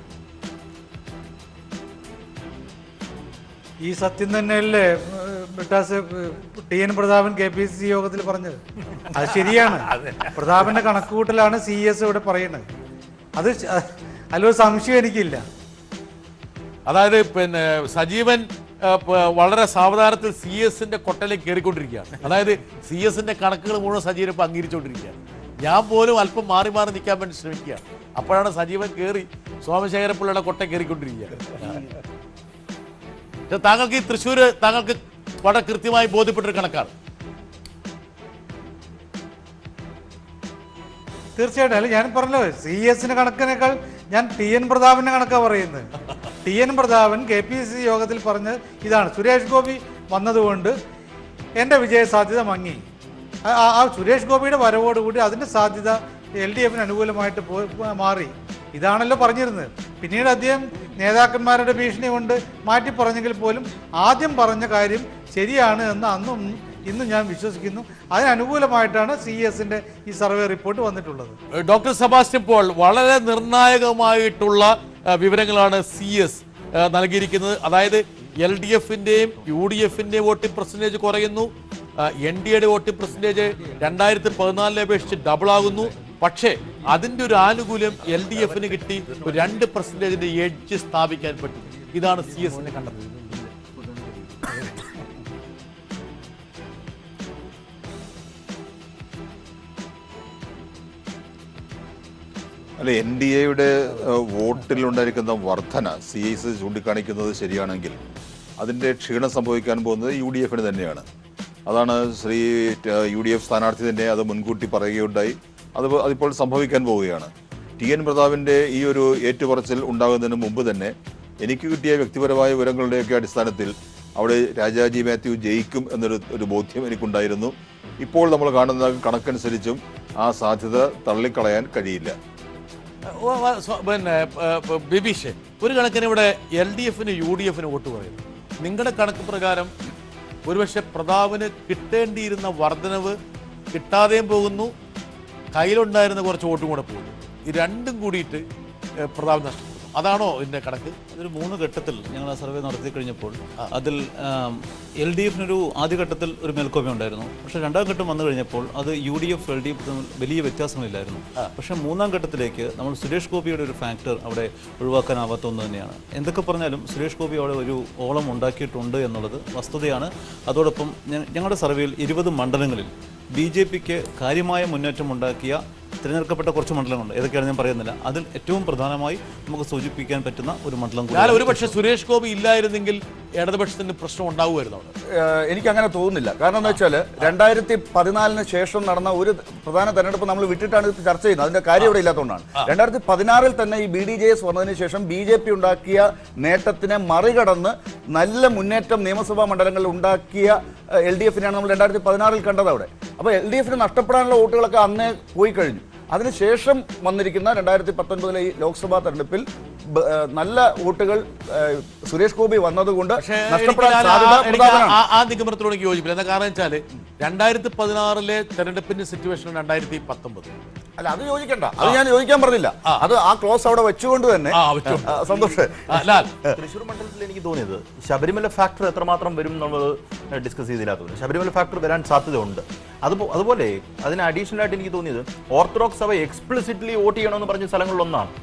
ഈ സത്യം തന്നെയല്ലേ ഏഹ്, ബിട്ടാസ് T N Prathapan K P C C യോഗത്തിൽ പറഞ്ഞത് അത് ശരിയാണ് പ്രതാപന്റെ കണക്കുകൂട്ടലാണ് സി എസ് ഇവിടെ പറയുന്നത് അത് ശ- അതിലൊരു സംശയം എനിക്കില്ല അതായത് പിന്നെ സജീവൻ ആ, പ- വളരെ സാവധാനത്തിൽ സി എസിന്റെ കൊട്ടലേക്ക് കയറിക്കൊണ്ടിരിക്കുകയാണ് അതായത് സി എസിന്റെ കണക്കുകൾ മുഴുവൻ സജീവൻ ഇപ്പൊ അംഗീകരിച്ചുകൊണ്ടിരിക്കുകയാണ് ഞാൻ പോലും അല്പം മാറി മാറി നിൽക്കാൻ വേണ്ടി ശ്രമിക്കുകയാണ് അപ്പോഴാണ് സജീവൻ കയറി സോമശേഖരപ്പിള്ളയുടെ കൊട്ട കയറിക്കൊണ്ടിരിക്കുകയാണ് പക്ഷെ താങ്കൾക്ക് ഈ തൃശ്ശൂര് താങ്കൾക്ക് വളരെ കൃത്യമായി ബോധ്യപ്പെട്ടൊരു കണക്കാണ് തീർച്ചയായിട്ടും അല്ല ഞാൻ പറഞ്ഞല്ലോ സി എസിന്റെ കണക്കിനേക്കാൾ ഞാൻ ടി എൻ പ്രതാപന്റെ കണക്കാ പറയുന്നത് T N Prathapan K P C യോഗത്തിൽ പറഞ്ഞത് ഇതാണ് സുരേഷ് ഗോപി വന്നതുകൊണ്ട് എൻ്റെ വിജയ സാധ്യത മങ്ങി ആ- ആ- ആ സുരേഷ് ഗോപിയുടെ വരവോടുകൂടി അതിന്റെ സാധ്യത എൽ ഡി എഫിന് അനുകൂലമായിട്ട് പോ- മാറി ഇതാണല്ലോ പറഞ്ഞിരുന്നത് പിന്നീട് അദ്ദേഹം നേതാക്കന്മാരുടെ ഭീഷണി കൊണ്ട് മാറ്റി പറഞ്ഞെങ്കിൽ പോലും ആദ്യം പറഞ്ഞ കാര്യം ശരിയാണ് എന്ന് അന്നും ഇന്നും ഞാൻ വിശ്വസിക്കുന്നു അതിനനുകൂലമായിട്ടാണ് സി എസിന്റെ ഈ സർവേ റിപ്പോർട്ട് വന്നിട്ടുള്ളത് ഡോക്ടർ സെബാസ്റ്റ്യൻ പോൾ വളരെ നിർണായകമായിട്ടുള്ള ആ, വിവരങ്ങളാണ് സി എസ് നൽകിയിരിക്കുന്നത് അതായത് എൽ ഡി എഫിന്റെയും യു ഡി എഫിന്റെയും വോട്ടിംഗ് പെർസെന്റേജ് കുറയുന്നു എൻ ഡി എയുടെ വോട്ടിംഗ് പെർസെന്റേജ് രണ്ടായിരത്തി പതിനാലിനെ അപേക്ഷിച്ച് ഡബിൾ ആകുന്നു പക്ഷേ അതിന്റെ ഒരു ആനുകൂല്യം എൽ ഡി എഫിന് കിട്ടി ഒരു രണ്ട് പെർസെന്റേജിന്റെ എഡ്ജ് സ്ഥാപിക്കാൻ പറ്റും ഇതാണ് സി എസിനെ കണ്ടത് അല്ല എൻ ഡി എയുടെ വോട്ടിലുണ്ടായിരിക്കുന്ന വർധന സി ഐസ് ചൂണ്ടിക്കാണിക്കുന്നത് ശരിയാണെങ്കിൽ അതിന്റെ ക്ഷീണം സംഭവിക്കാൻ പോകുന്നത് യു ഡി എഫിന് തന്നെയാണ് അതാണ് ശ്രീ യു ഡി എഫ് സ്ഥാനാർത്ഥി തന്നെ അത് മുൻകൂട്ടി പറയുകയുണ്ടായി അത് അതിപ്പോൾ സംഭവിക്കാൻ പോവുകയാണ് ടി എൻ പ്രതാപിന്റെ ഈ ഒരു ഏറ്റുപറച്ചിൽ ഉണ്ടാകുന്നതിന് മുമ്പ് തന്നെ എനിക്ക് കിട്ടിയ വ്യക്തിപരമായ വിവരങ്ങളുടെയൊക്കെ അടിസ്ഥാനത്തിൽ അവിടെ രാജാജി മാത്യു ജയിക്കും എന്നൊരു ഒരു ബോധ്യം എനിക്കുണ്ടായിരുന്നു ഇപ്പോൾ നമ്മൾ കാണുന്ന കണക്കനുസരിച്ചും ആ സാധ്യത തള്ളിക്കളയാൻ കഴിയില്ല ഓ, ഓ, സ്വ- പിന്നെ ഏ, ഏ, ബിബീഷ് ഒരു കണക്കിന് ഇവിടെ എൽ ഡി എഫിന് യു ഡി എഫിന് വോട്ട് പറയുന്നു നിങ്ങളുടെ കണക്ക് പ്രകാരം ഒരുപക്ഷെ പ്രതാപിന് കിട്ടേണ്ടിയിരുന്ന വർധനവ് കിട്ടാതെയും പോകുന്നു കയ്യിലുണ്ടായിരുന്ന കുറച്ച് വോട്ടും കൂടെ പോകുന്നു ഈ രണ്ടും കൂടിയിട്ട് ഏ, പ്രതാപ് നഷ്ടപ്പെടുന്നു അതാണോ ഇതിന്റെ കണക്ക് അതൊരു മൂന്ന് ഘട്ടത്തിൽ ഞങ്ങൾ ആ സർവേ നടത്തി കഴിഞ്ഞപ്പോൾ അതിൽ എൽ ഡി എഫിനൊരു ആദ്യഘട്ടത്തിൽ ഒരു മേൽക്കോയ്മ ഉണ്ടായിരുന്നു പക്ഷേ രണ്ടാം ഘട്ടം വന്നു കഴിഞ്ഞപ്പോൾ അത് U D F L D F തമ്മിൽ വലിയ വ്യത്യാസമില്ലായിരുന്നു പക്ഷേ മൂന്നാം ഘട്ടത്തിലേക്ക് നമ്മൾ സുരേഷ് ഗോപിയുടെ ഒരു ഫാക്ടർ അവിടെ ഒഴിവാക്കാനാവാത്ത ഒന്ന് തന്നെയാണ് എന്തൊക്കെ പറഞ്ഞാലും സുരേഷ് ഗോപി അവിടെ ഒരു ഓളം ഉണ്ടാക്കിയിട്ടുണ്ട് എന്നുള്ളത് വസ്തുതയാണ് അതോടൊപ്പം ഞ- ഞങ്ങളുടെ സർവേയിൽ ഇരുപത് മണ്ഡലങ്ങളിൽ ബി ജെ പിക്ക് കാര്യമായ മുന്നേറ്റം ഉണ്ടാക്കിയ തിരഞ്ഞെടുക്കപ്പെട്ട കുറച്ച് മണ്ഡലങ്ങളുണ്ട് ഏതൊക്കെയാണ് ഞാൻ പറയുന്നില്ല അതിൽ ഏറ്റവും പ്രധാനമായി നമുക്ക് സൂചിപ്പിക്കാൻ പറ്റുന്ന ഒരു മണ്ഡലം ഞാൻ കൂടിയാണ് ഒരുപക്ഷെ സുരേഷ് ഗോപി ഇല്ലായിരുന്നെങ്കിൽ ഇടതുപക്ഷത്തിന് പ്രശ്നം ഉണ്ടാവുമായിരുന്നു അവിടെ ഏഹ് എനിക്ക് അങ്ങനെ തോന്നുന്നില്ല കാരണം എന്താ വെച്ചാൽ രണ്ടായിരത്തി പതിനാലിന് ശേഷം നടന്ന ഒരു പ്രധാന തെരഞ്ഞെടുപ്പ് നമ്മൾ വിട്ടിട്ടാണ് ഇത് ചർച്ച ചെയ്യുന്നത് അതിന്റെ കാര്യം ഇവിടെ ഇല്ലാത്തതുകൊണ്ടാണ് രണ്ടായിരത്തി പതിനാറിൽ തന്നെ ഈ ബി ഡി ജെ എസ് വന്നതിന് ശേഷം ബി ജെ പി ഉണ്ടാക്കിയ നേട്ടത്തിനെ മറികടന്ന് നല്ല മുന്നേറ്റം നിയമസഭാ മണ്ഡലങ്ങളിൽ ഉണ്ടാക്കിയ എൽ ഡി എഫിനെയാണ് നമ്മൾ രണ്ടായിരത്തി പതിനാറിൽ കണ്ടത് അവിടെ അപ്പോൾ എൽ ഡി എഫിന് നഷ്ടപ്പെടാനുള്ള വോട്ടുകളൊക്കെ അന്നേ പോയി കഴിഞ്ഞു അതിനുശേഷം വന്നിരിക്കുന്ന രണ്ടായിരത്തി പത്തൊൻപതിലെ ഈ ലോക്സഭാ തെരഞ്ഞെടുപ്പിൽ ബ- ഏഹ് നല്ല വോട്ടുകൾ ഏഹ് സുരേഷ് ഗോപി വന്നതുകൊണ്ട് പക്ഷേ നഷ്ടപ്പെടാൻ എനിക്ക് സാധ്യത ആ- എനിക്ക് പ്രധാനമാണ് ആ- ആ നിഗമനത്തോട് എനിക്ക് യോജിപ്പില്ല എന്താ കാരണം വെച്ചാല് രണ്ടായിരത്തി പതിനാറിലെ തെരഞ്ഞെടുപ്പിന്റെ സിറ്റുവേഷൻ രണ്ടായിരത്തി പത്തൊമ്പത് അല്ല അത് യോജിക്കണ്ട അത് ഞാൻ യോജിക്കാൻ പറഞ്ഞില്ല അത് ആ ക്ലോസ് അവിടെ വെച്ചുകൊണ്ട് തന്നെ ആ, വെച്ചുകൊണ്ട്. ആ, സന്തോഷ് ആ, ലാൽ തൃശ്ശൂർ മണ്ഡലത്തിൽ എനിക്ക് തോന്നിയത് ശബരിമല ഫാക്ടർ എത്രമാത്രം വരും നമ്മൾ ഡിസ്കസ് ചെയ്തില്ല തോന്നുന്നു ശബരിമല ഫാക്ടർ വരാൻ സാധ്യതയുണ്ട് അതുപോ അതുപോലെ അതിന് അഡീഷണൽ ആയിട്ട് എനിക്ക് തോന്നിയത് ഓർത്തഡോക്സ് സഭ എക്സ്പ്ലിസിറ്റ്ലി വോട്ട് ചെയ്യണമെന്ന് പറഞ്ഞ സ്ഥലങ്ങളിലൊന്നാണ്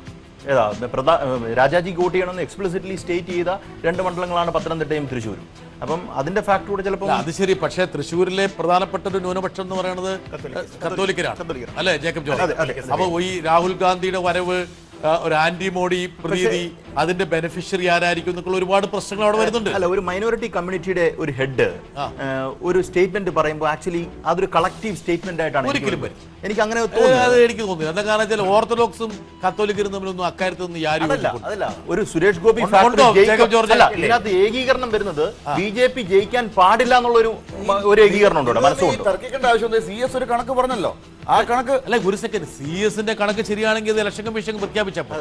ഏതാ പ്രധാ രാജാജി വോട്ട് ചെയ്യണമെന്ന് എക്സ്പ്ലിസിറ്റ്ലി സ്റ്റേറ്റ് ചെയ്ത രണ്ട് മണ്ഡലങ്ങളാണ് പത്തനംതിട്ടയും തൃശ്ശൂരും അപ്പം അതിന്റെ ഫാക്ടർ കൂടെ ചിലപ്പോൾ അല്ല, അത് ശരി പക്ഷേ തൃശ്ശൂരിലെ പ്രധാനപ്പെട്ട ഒരു ന്യൂനപക്ഷം എന്ന് പറയുന്നത് കത്തോലിക്കരാണ് അല്ലെ ജേക്കബ് ജോർജ് അപ്പൊ ഈ രാഹുൽ ഗാന്ധിയുടെ വരവ് ആ, ഒരു ആന്റി മോഡി പ്രതീതി അതിന്റെ ബെനിഫിഷ്യറി ആരായിരിക്കും എന്നൊക്കെയുള്ള ഒരുപാട് പ്രശ്നങ്ങൾ അവിടെ വരുന്നുണ്ട് അല്ല ഒരു മൈനോറിറ്റി കമ്മ്യൂണിറ്റിയുടെ ഒരു ഹെഡ് ഒരു സ്റ്റേറ്റ്മെന്റ് പറയുമ്പോൾ ആക്ച്വലി അതൊരു കളക്റ്റീവ് സ്റ്റേറ്റ്മെന്റ് ആയിട്ടാണ് എനിക്ക് ഒരിക്കലും തോന്നുന്നത്. എനിക്ക് അങ്ങനെ ഏ, തോന്നുന്നത് അത് എനിക്ക് തോന്നുന്നു എന്താ കാരണം വെച്ചാൽ ഓർത്തഡോക്സും കത്തോലിക്കരും തമ്മിലൊന്നും അക്കാര്യത്തിൽ നിന്ന് യാരും അതല്ല അതല്ല ഒരു സുരേഷ് ഗോപി ഉണ്ടോ, factor ഉണ്ടോ, ജയിക്ക- ജേക്കബ് ജോർജ്? അല്ല ഇല്ലേ? ഇതിനകത്ത് ഏകീകരണം വരുന്നത് ബി ജെ പി ജയിക്കാൻ പാടില്ല എന്നുള്ളൊരു മ- ഒരു ഏകീകരണം ഉണ്ടോ മനസ്സുകൊണ്ട് തർക്കിക്കേണ്ട ആവശ്യം സി എസ് ഒരു കണക്ക് പറഞ്ഞല്ലോ ആ കണക്ക് അല്ല ഒരു സെക്കൻഡ് സി എസിന്റെ കണക്ക് ശരിയാണെങ്കിൽ ഇത് ഇലക്ഷൻ കമ്മീഷൻ പ്രഖ്യാപിച്ചപ്പോൾ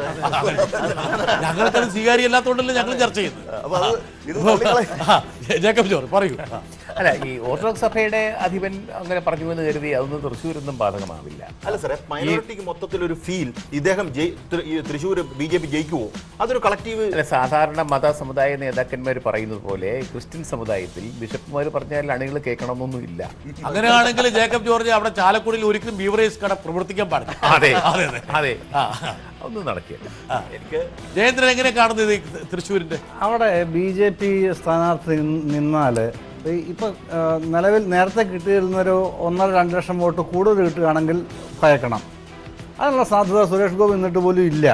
ഞങ്ങൾക്കത് സ്വീകാര്യമല്ലാത്തതുകൊണ്ടല്ലേ ഞങ്ങൾ ചർച്ച ചെയ്യുന്നത് അപ്പൊ അത് ഇത് തള്ളിക്കളയ- ആ, ജേക്കബ് ജോർജ് പറയൂ ആ. അല്ല ഈ ഓർത്തഡോക്സ് സഭയുടെ അധിപൻ അങ്ങനെ പറഞ്ഞു എന്ന് കരുതി അതൊന്നും തൃശ്ശൂരൊന്നും ബാധകമാവില്ല അല്ല സാറേ മൈനോറിറ്റിക്ക് മൊത്തത്തിൽ ഒരു ഫീൽ ഇദ്ദേഹം ജയി- തൃ- ഈ തൃശ്ശൂർ ബി ജെ പി ജയിക്കുവോ അതൊരു കളക്റ്റീവ് അല്ല സാധാരണ മത സമുദായ നേതാക്കന്മാർ പറയുന്നത് പോലെ ക്രിസ്ത്യൻ സമുദായത്തിൽ ബിഷപ്പുമാർ പറഞ്ഞാൽ അണികൾ കേൾക്കണമെന്നൊന്നുമില്ല അങ്ങനെയാണെങ്കിൽ ജേക്കബ് ജോർജ് അവിടെ ചാലക്കുടിയിൽ ഒരിക്കലും ബീവറേജ് കട പ്രവർത്തിക്കാൻ പാടില്ല അതെ അതെ അതെ അതെ ആ. ഒന്നും നടക്കില്ല എനിക്ക് ജയേന്ദ്രൻ എങ്ങനെ കാണുന്നത് ഈ തൃശ്ശൂരിന്റെ അവിടെ ബി ജെ പി സ്ഥാനാർത്ഥി നിന്നാൽ ഇപ്പം നിലവിൽ നേരത്തെ കിട്ടിയിരുന്നൊരു ഒന്നര രണ്ട് ലക്ഷം വോട്ട് കൂടുതൽ കിട്ടുകയാണെങ്കിൽ ഭയക്കണം അതിനുള്ള സാധ്യത സുരേഷ് ഗോപി നിന്നിട്ട് പോലും ഇല്ല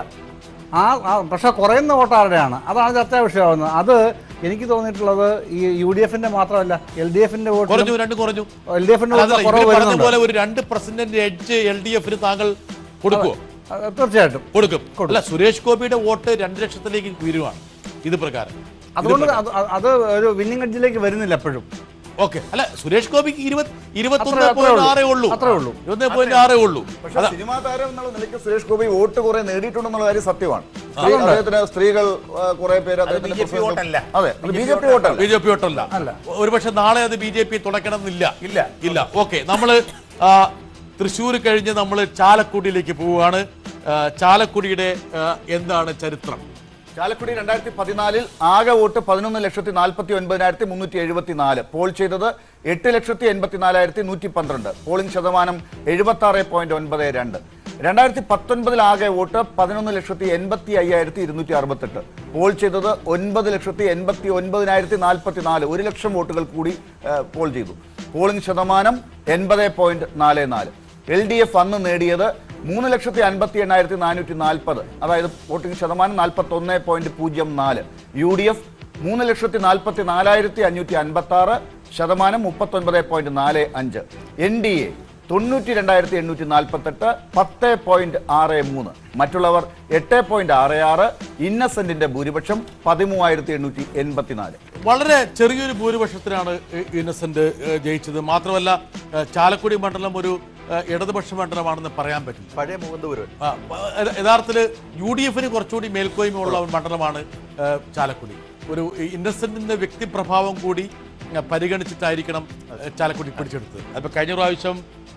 ആ ആ- പക്ഷേ കുറയുന്ന വോട്ട് ആരുടെയാണ് അതാണ് ചർച്ചാ വിഷയമാകുന്നത് അത് എനിക്ക് തോന്നിയിട്ടുള്ളത് ഈ യു ഡി എഫിന്റെ മാത്രമല്ല എൽ ഡി എഫിന്റെ വോട്ട് കുറഞ്ഞു രണ്ട് കുറഞ്ഞു എൽ ഡി എഫിന്റെ അതല്ല, വോട്ട് ഇവര് കുറവ് പറഞ്ഞ വരുന്നുണ്ട് പോലെ ഒരു രണ്ട് പെർസെന്റേജ് എഡ്ജ് എൽ ഡി എഫിന് താങ്കൾ കൊടുക്കുവോ അത് തീർച്ചയായിട്ടും കൊടുക്കും അല്ല സുരേഷ് ഗോപിയുടെ വോട്ട് രണ്ട് ലക്ഷത്തിലേക്ക് ഉയരുവാണ് ഇത് പ്രകാരം അതുകൊണ്ട് അത് അത് അത് ഒരു വിന്നിംഗ് എഡ്ജിലേക്ക് വരുന്നില്ല എപ്പോഴും ഓക്കെ അല്ല സുരേഷ് ഗോപിക്ക് ഇരുപത് ഇരുപത്തൊന്ന് അത്രേ പോയിന്റ് ഉള്ളൂ. ആറേ ഉള്ളൂ അത്രേ ഉള്ളൂ. ഇരുപത്തി പോയിന്റ് ആറേ ഉള്ളൂ പക്ഷേ സിനിമാ താരം എന്നുള്ള നിലയ്ക്ക് സുരേഷ് ഗോപി വോട്ട് കുറെ നേടിയിട്ടുണ്ടെന്നുള്ള കാര്യം സത്യമാണ് സ്ത്രീ- അദ്ദേഹത്തിന് സ്ത്രീകൾ ആ, കുറെ പേര് അദ്ദേഹത്തിന്റെ BJP പ്രസംഗം- വോട്ടല്ല. അതെ ബി ജെ പി വോട്ടല്ല ബി ജെ പി വോട്ടല്ല ഒരുപക്ഷെ നാളെ അത് ബി ജെ പി തുടക്കണം എന്നില്ല ഇല്ല ഇല്ല ഓക്കെ നമ്മള് ആ, തൃശ്ശൂർ കഴിഞ്ഞ് നമ്മൾ ചാലക്കുടിയിലേക്ക് പോവുകയാണ് ആ, ചാലക്കുടിയുടെ ആ, എന്താണ് ചരിത്രം ചാലക്കുടി രണ്ടായിരത്തി പതിനാലിൽ ആകെ വോട്ട് പതിനൊന്ന് ലക്ഷത്തി നാൽപ്പത്തി ഒൻപതിനായിരത്തി മുന്നൂറ്റി എഴുപത്തി നാല് പോൾ ചെയ്തത് എട്ട് ലക്ഷത്തി എൺപത്തി നാലായിരത്തി നൂറ്റി പന്ത്രണ്ട് പോളിംഗ് ശതമാനം എഴുപത്തി ആറ് പോയിന്റ് ഒൻപത് രണ്ട് രണ്ടായിരത്തി പത്തൊൻപതിൽ ആകെ വോട്ട് പതിനൊന്ന് ലക്ഷത്തി എൺപത്തി അയ്യായിരത്തി ഇരുന്നൂറ്റി അറുപത്തെട്ട് പോൾ ചെയ്തത് ഒൻപത് ലക്ഷത്തി എൺപത്തി ഒൻപതിനായിരത്തി നാൽപ്പത്തി നാല് ഒരു ലക്ഷം വോട്ടുകൾ കൂടി ഏഹ്, പോൾ ചെയ്തു പോളിംഗ് ശതമാനം എൺപത് പോയിന്റ് നാല് നാല് എൽ ഡി എഫ് അന്ന് നേടിയത് മൂന്ന് ലക്ഷത്തി അൻപത്തി എണ്ണായിരത്തി നാനൂറ്റി നാൽപ്പത് അതായത് വോട്ടിംഗ് ശതമാനം നാൽപ്പത്തി ഒന്ന് പോയിന്റ് പൂജ്യം നാല് യു ഡി എഫ് മൂന്ന് ലക്ഷത്തി നാൽപ്പത്തി നാലായിരത്തി അഞ്ഞൂറ്റി അൻപത്തി ആറ് ശതമാനം മുപ്പത്തൊൻപത് പോയിന്റ് നാല് അഞ്ച് എൻ ഡി എ തൊണ്ണൂറ്റി രണ്ടായിരത്തി എണ്ണൂറ്റി നാൽപ്പത്തെട്ട് പത്ത് പോയിന്റ് ആറ് മൂന്ന് മറ്റുള്ളവർ എട്ട് പോയിന്റ് ആറ് ആറ് ഇന്നസെന്റിന്റെ ഭൂരിപക്ഷം പതിമൂവായിരത്തി എണ്ണൂറ്റി എൺപത്തിനാല് വളരെ ചെറിയൊരു ഭൂരിപക്ഷത്തിനാണ് ഇ- ഇന്നസെന്റ് ഏ, ജയിച്ചത് മാത്രമല്ല ഏ, ചാലക്കുടി മണ്ഡലം ഒരു ഏ, ഇടതുപക്ഷ മണ്ഡലമാണെന്ന് പറയാൻ പറ്റില്ല പഴയ മുകുന്ദപുരം ആ, യഥ- യഥാർത്ഥത്തില് യു ഡി എഫിന് കുറച്ചുകൂടി മേൽക്കോയ്മയുള്ള ഒരു മണ്ഡലമാണ് ഏ, ചാലക്കുടി ഒരു ഇന്നസെന്റിന്റെ വ്യക്തിപ്രഭാവം കൂടി ഏ, പരിഗണിച്ചിട്ടായിരിക്കണം ഏ, ചാലക്കുടി പിടിച്ചെടുത്തത് അപ്പൊ കഴിഞ്ഞ പ്രാവശ്യം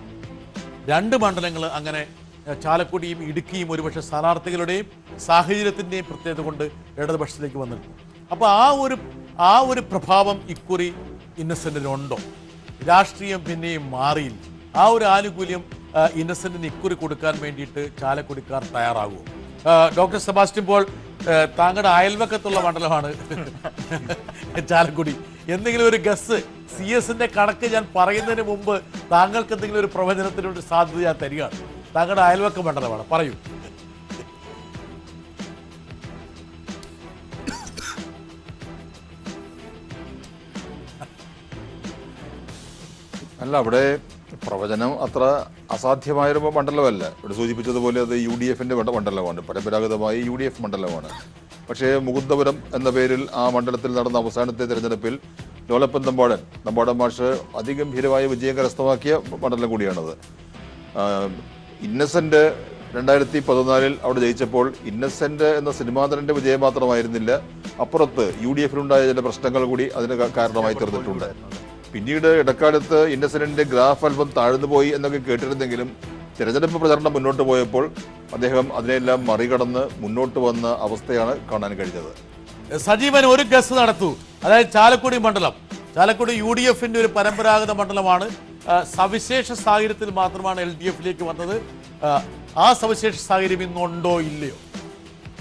രണ്ട് മണ്ഡലങ്ങൾ അങ്ങനെ ഏ, ചാലക്കുടിയും ഇടുക്കിയും ഒരുപക്ഷെ സ്ഥാനാർത്ഥികളുടെയും സാഹചര്യത്തിന്റെയും പ്രത്യേകത കൊണ്ട് ഇടതുപക്ഷത്തിലേക്ക് വന്നിരുന്നു അപ്പൊ ആ ഒരു ആ ഒരു പ്രഭാവം ഇക്കുറി ഇന്നസെന്റിനുണ്ടോ രാഷ്ട്രീയം പിന്നെയും മാറിയില്ല ആ ഒരു ആനുകൂല്യം ആ, ഇന്നസെന്റിന് ഇക്കുറി കൊടുക്കാൻ വേണ്ടിയിട്ട് ചാലക്കുടിക്കാർ തയ്യാറാകുമോ ആ, ഡോക്ടർ സെബാസ്റ്റ്യൻ പോൾ ആ, താങ്കളുടെ അയൽവക്കത്തുള്ള മണ്ഡലമാണ് ചാലക്കുടി എന്തെങ്കിലും ഒരു ഗസ് സി എസിന്റെ കണക്ക് ഞാൻ പറയുന്നതിന് മുമ്പ് താങ്കൾക്ക് എന്തെങ്കിലും ഒരു പ്രവചനത്തിനൊരു സാധ്യത ഞാൻ തരികയാണ് താങ്കളുടെ അയൽവക്ക മണ്ഡലമാണ് പറയൂ അല്ല അവിടെ പ്രവചനം അത്ര അസാധ്യമായൊരു മണ്ഡലമല്ല ഇവിടെ സൂചിപ്പിച്ചതുപോലെ അത് യു ഡി എഫിന്റെ മണ്ഡലമാണ് പരമ്പരാഗതമായി യു ഡി എഫ് മണ്ഡലമാണ് പക്ഷേ മുകുന്ദപുരം എന്ന പേരിൽ ആ മണ്ഡലത്തിൽ നടന്ന അവസാനത്തെ തെരഞ്ഞെടുപ്പിൽ ലോലപ്പൻ നമ്പാടൻ നമ്പാടൻ മാഷ് അതിഗംഭീരമായ വിജയം കരസ്ഥമാക്കിയ മണ്ഡലം കൂടിയാണത് ആഹ് ഇന്നസെന്റ് രണ്ടായിരത്തി പതിനാലിൽ അവിടെ ജയിച്ചപ്പോൾ ഇന്നസെന്റ് എന്ന സിനിമാ നടന്റെ വിജയം മാത്രമായിരുന്നില്ല അപ്പുറത്ത് യു ഡി എഫിലുണ്ടായ ചില പ്രശ്നങ്ങൾ കൂടി അതിന് ക- കാരണമായി തീർന്നിട്ടുണ്ട് പിന്നീട് ഇടക്കാലത്ത് ഇന്നസെന്റിന്റെ ഗ്രാഫ് അല്പം താഴ്ന്നു പോയി എന്നൊക്കെ കേട്ടിരുന്നെങ്കിലും തിരഞ്ഞെടുപ്പ് പ്രചരണം മുന്നോട്ട് പോയപ്പോൾ അദ്ദേഹം അതിനെല്ലാം മറികടന്ന് മുന്നോട്ട് വന്ന അവസ്ഥയാണ് കാണാൻ കഴിഞ്ഞത് സജീവൻ ഒരു ഗസ് നടത്തൂ അതായത് ചാലക്കുടി മണ്ഡലം ചാലക്കുടി യു ഡി എഫിന്റെ ഒരു പരമ്പരാഗത മണ്ഡലമാണ് ആ, സവിശേഷ സാഹചര്യത്തിൽ മാത്രമാണ് എൽ ഡി എഫിലേക്ക് വന്നത് ആ, ആ സവിശേഷ സാഹചര്യം ഇന്നുണ്ടോ ഇല്ലയോ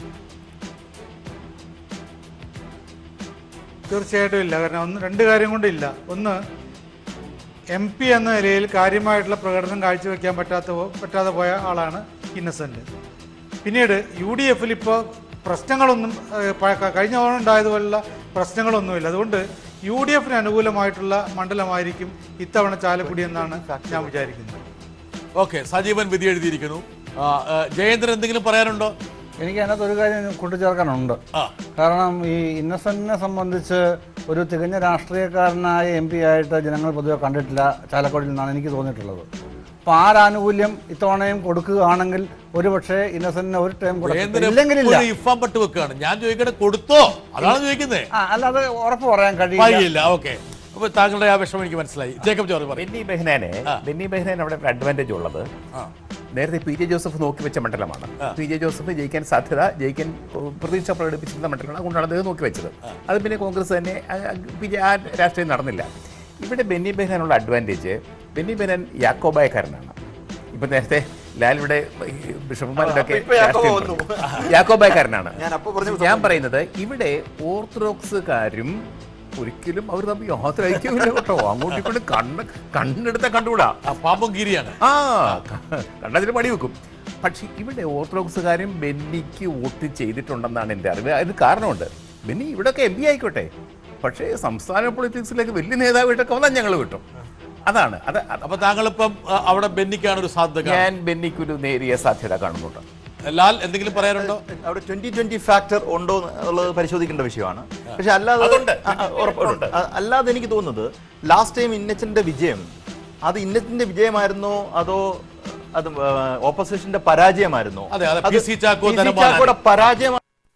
തീർച്ചയായിട്ടും ഇല്ല കാരണം ഒന്ന് രണ്ട് കാര്യം കൊണ്ടില്ല ഒന്ന് എം പി എന്ന നിലയിൽ കാര്യമായിട്ടുള്ള പ്രകടനം കാഴ്ചവെക്കാൻ പറ്റാത്ത പോ- പറ്റാതെ പോയ ആളാണ് ഇന്നസെന്റ് പിന്നീട് യു ഡി എഫിൽ ഇപ്പോൾ പ്രശ്നങ്ങളൊന്നും ഏഹ്, പ- ക- കഴിഞ്ഞ തവണ ഉണ്ടായതുപോലുള്ള പ്രശ്നങ്ങളൊന്നുമില്ല അതുകൊണ്ട് യു ഡി എഫിന് അനുകൂലമായിട്ടുള്ള മണ്ഡലമായിരിക്കും ഇത്തവണ ചാലക്കുടി എന്നാണ് ഞാൻ വിചാരിക്കുന്നത് ഓക്കെ സജീവൻ വിധി എഴുതിയിരിക്കുന്നു ആ, ആ, ജയേന്ദ്രൻ എന്തെങ്കിലും പറയാനുണ്ടോ എനിക്ക് അതിനകത്ത് ഒരു കാര്യം കൂട്ടിച്ചേർക്കാനുണ്ട് ആ കാരണം ഈ ഇന്നസെന്റിനെ സംബന്ധിച്ച് ഒരു തികഞ്ഞ രാഷ്ട്രീയക്കാരനായ എം പി ആയിട്ട് ജനങ്ങൾ പൊതുവെ കണ്ടിട്ടില്ല ചാലക്കുടിയിൽ നിന്നാണ് എനിക്ക് തോന്നിയിട്ടുള്ളത് അപ്പോൾ ആരാനുകൂല്യം ഇത്തവണയും കൊടുക്കുകയാണെങ്കിൽ ഒരുപക്ഷെ ഇന്നസെന്റിന് ഒരു ടൈം ജയേന്ദ്രൻ ഇല്ലെങ്കിലില്ല എപ്പോഴും ഇഫാം പട്ട് വെക്കുകയാണ് ഞാൻ ചോദിക്കട്ടെ കൊടുത്തോ അതാണ് ചോദിക്കുന്നത് ആ അല്ലാതെ ഉറപ്പ് പറയാൻ കഴിയില്ല വഴിയില്ല ഓക്കെ അപ്പൊ താങ്കളുടെ ആ വിഷമം എനിക്ക് മനസ്സിലായി ജേക്കബ് ജോർജ് പറയും ബെന്നി ബെഹ്നാനെ ആ. ബെന്നി ബെഹ്നാൻ അവിടെ ഒരു അഡ്വാൻറ്റേജ് ഉള്ളത് നേരത്തെ പി ജെ ജോസഫ് നോക്കി വെച്ച മണ്ഡലമാണ് പി ജെ ജോസഫ് ജയിക്കാൻ സാധ്യത ജയിക്കാൻ ഉം, പ്രതീക്ഷ പ്രകടിപ്പിച്ചിരുന്ന മണ്ഡലമാണ് അതുകൊണ്ടാണ് അദ്ദേഹം നോക്കി വെച്ചത് അത് പിന്നെ കോൺഗ്രസ് തന്നെ ആ, ആ, പി ജെ ആ രാഷ്ട്രീയം നടന്നില്ല ഇവിടെ ബെന്നി ബെഹ്നാനുള്ള അഡ്വാൻറ്റേജ് ബെന്നി ബെഹ്നാൻ യാക്കോബായക്കാരനാണ് ഇപ്പൊ നേരത്തെ ലാൽ ഇവിടെ ഈ ബിഷപ്പുമാരുടെ ഒക്കെ ഇപ്പൊ യാക്കോബ രാഷ്ട്രീയം വന്നു. പറഞ്ഞു. യാക്കോബായക്കാരനാണ് ഞാൻ അപ്പൊ പറഞ്ഞ ഞാൻ പറയുന്നത് ഇവിടെ ഓർത്തഡോക്സുകാരും ഒരിക്കലും അവർ തമ്മിൽ യാതൊരു ഐക്യമില്ല കേട്ടോ അങ്ങോട്ടും ഇങ്ങോട്ടും കണ്ണ് കണ്ണെടുത്ത കണ്ടുകൂടാ ആ, പാമ്പും ഗിരിയാണ് ആ കണ്ടതിന് പണി വെക്കും പക്ഷെ ഇവിടെ ഓർത്തഡോക്സുകാരും ബെന്നിക്ക് വോട്ട് ചെയ്തിട്ടുണ്ടെന്നാണ് എൻ്റെ അറിവ് അതിന് കാരണമുണ്ട് ബെന്നി ഇവിടെയൊക്കെ എം പി ആയിക്കോട്ടെ പക്ഷേ സംസ്ഥാന പൊളിറ്റിക്സിലേക്ക് വലിയ നേതാവായിട്ടൊക്കെ വന്നാൽ ഞങ്ങൾ കിട്ടും അതാണ് അത് അത് അപ്പൊ താങ്കളിപ്പം ആ, അവിടെ ബെന്നിക്കാണ് ഒരു സാധ്യത കാണുന്നത്. ഞാൻ ബെന്നിക്കൊരു നേരിയ സാധ്യത കാണുന്നുണ്ട് ലാൽ എന്തെങ്കിലും പറയാനുണ്ടോ അവിടെ ട്വന്റി ട്വന്റി ഫാക്ടർ ഉണ്ടോ എന്നുള്ളത് പരിശോധിക്കേണ്ട വിഷയമാണ് പക്ഷെ അല്ലാതെ അതുണ്ട്. ആ, ആ, ഉറപ്പുണ്ട് അ- അല്ലാതെ എനിക്ക് തോന്നുന്നത് ലാസ്റ്റ് ടൈം ഇന്നച്ചന്റെ വിജയം അത് ഇന്നച്ചന്റെ വിജയമായിരുന്നോ അതോ അത് ഓപ്പോസിഷന്റെ പരാജയമായിരുന്നോ അതെ, അതെ, അത് P C Chacko P C Dhanapalan. ചാക്കോയുടെ പരാജയം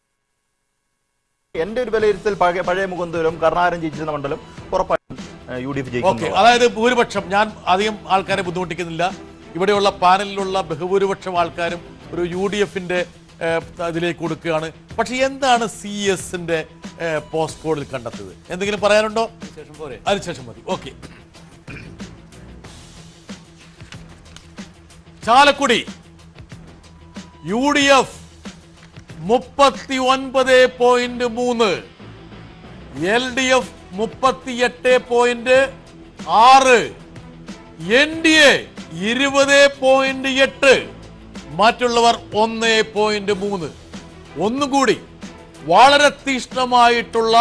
എന്റെ ഒരു വിലയിരുത്തൽ പഴയ പഴയ മുഖന്തപുരം കർണാടകം ജയിച്ചിരുന്ന മണ്ഡലം ഉറപ്പായിട്ടും യു ഡി എഫ് ഓക്കെ ജയിക്കുന്നു അതായത് ഭൂരിപക്ഷം ഞാൻ അധികം ആൾക്കാരെ ബുദ്ധിമുട്ടിക്കുന്നില്ല ഇവിടെയുള്ള പാനലിലുള്ള ബഹുഭൂരിപക്ഷം ആൾക്കാരും ഒരു യു ഡി എഫിന്റെ ഇതിലേക്ക് കൊടുക്കുകയാണ് പക്ഷെ എന്താണ് സി എസിന്റെ പോസ്റ്റ് കോഡിൽ കണ്ടെത്തത് എന്തെങ്കിലും പറയാനുണ്ടോ അതിനുശേഷം മതി okay Chalakudy U D F മുപ്പത്തി ഒൻപത് പോയിന്റ് മൂന്ന് എൽ ഡി എഫ് മുപ്പത്തിയെട്ട് പോയിന്റ് ആറ് എൻ ഡി എ ഇരുപത് പോയിന്റ് എട്ട് മറ്റുള്ളവർ ഒന്ന് പോയിന്റ് മൂന്ന് ഒന്നുകൂടി വളരെ തീഷ്ണമായിട്ടുള്ള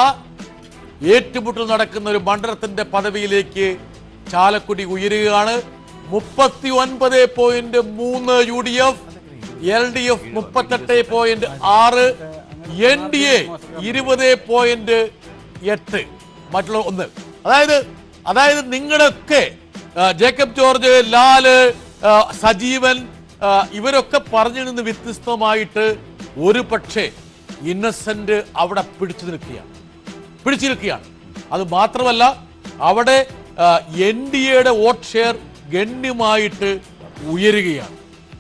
ഏറ്റുമുട്ടൽ നടക്കുന്ന ഒരു മണ്ഡലത്തിന്റെ പദവിയിലേക്ക് ചാലക്കുടി ഉയരുകയാണ് മുപ്പത്തി ഒൻപത് പോയിന്റ് മൂന്ന് U D F L D F മുപ്പത്തെട്ട് പോയിന്റ് ആറ് എൻ ഡി എ ഇരുപത് പോയിന്റ് എട്ട് മറ്റുള്ള ഒന്ന് അതായത് അതായത് നിങ്ങളൊക്കെ ആ, ജേക്കബ് ജോർജ് ലാല് ആ, സജീവൻ ആ, ഇവരൊക്കെ പറഞ്ഞു നിന്ന് വ്യത്യസ്തമായിട്ട് ഒരു പക്ഷേ ഇന്നസെന്റ് അവിടെ പിടിച്ചു നിൽക്കുകയാണ് പിടിച്ചു നിൽക്കുകയാണ് അത് മാത്രമല്ല അവിടെ എൻ ഡി എയുടെ വോട്ട് ഷെയർ ഗണ്യമായിട്ട് ഉയരുകയാണ്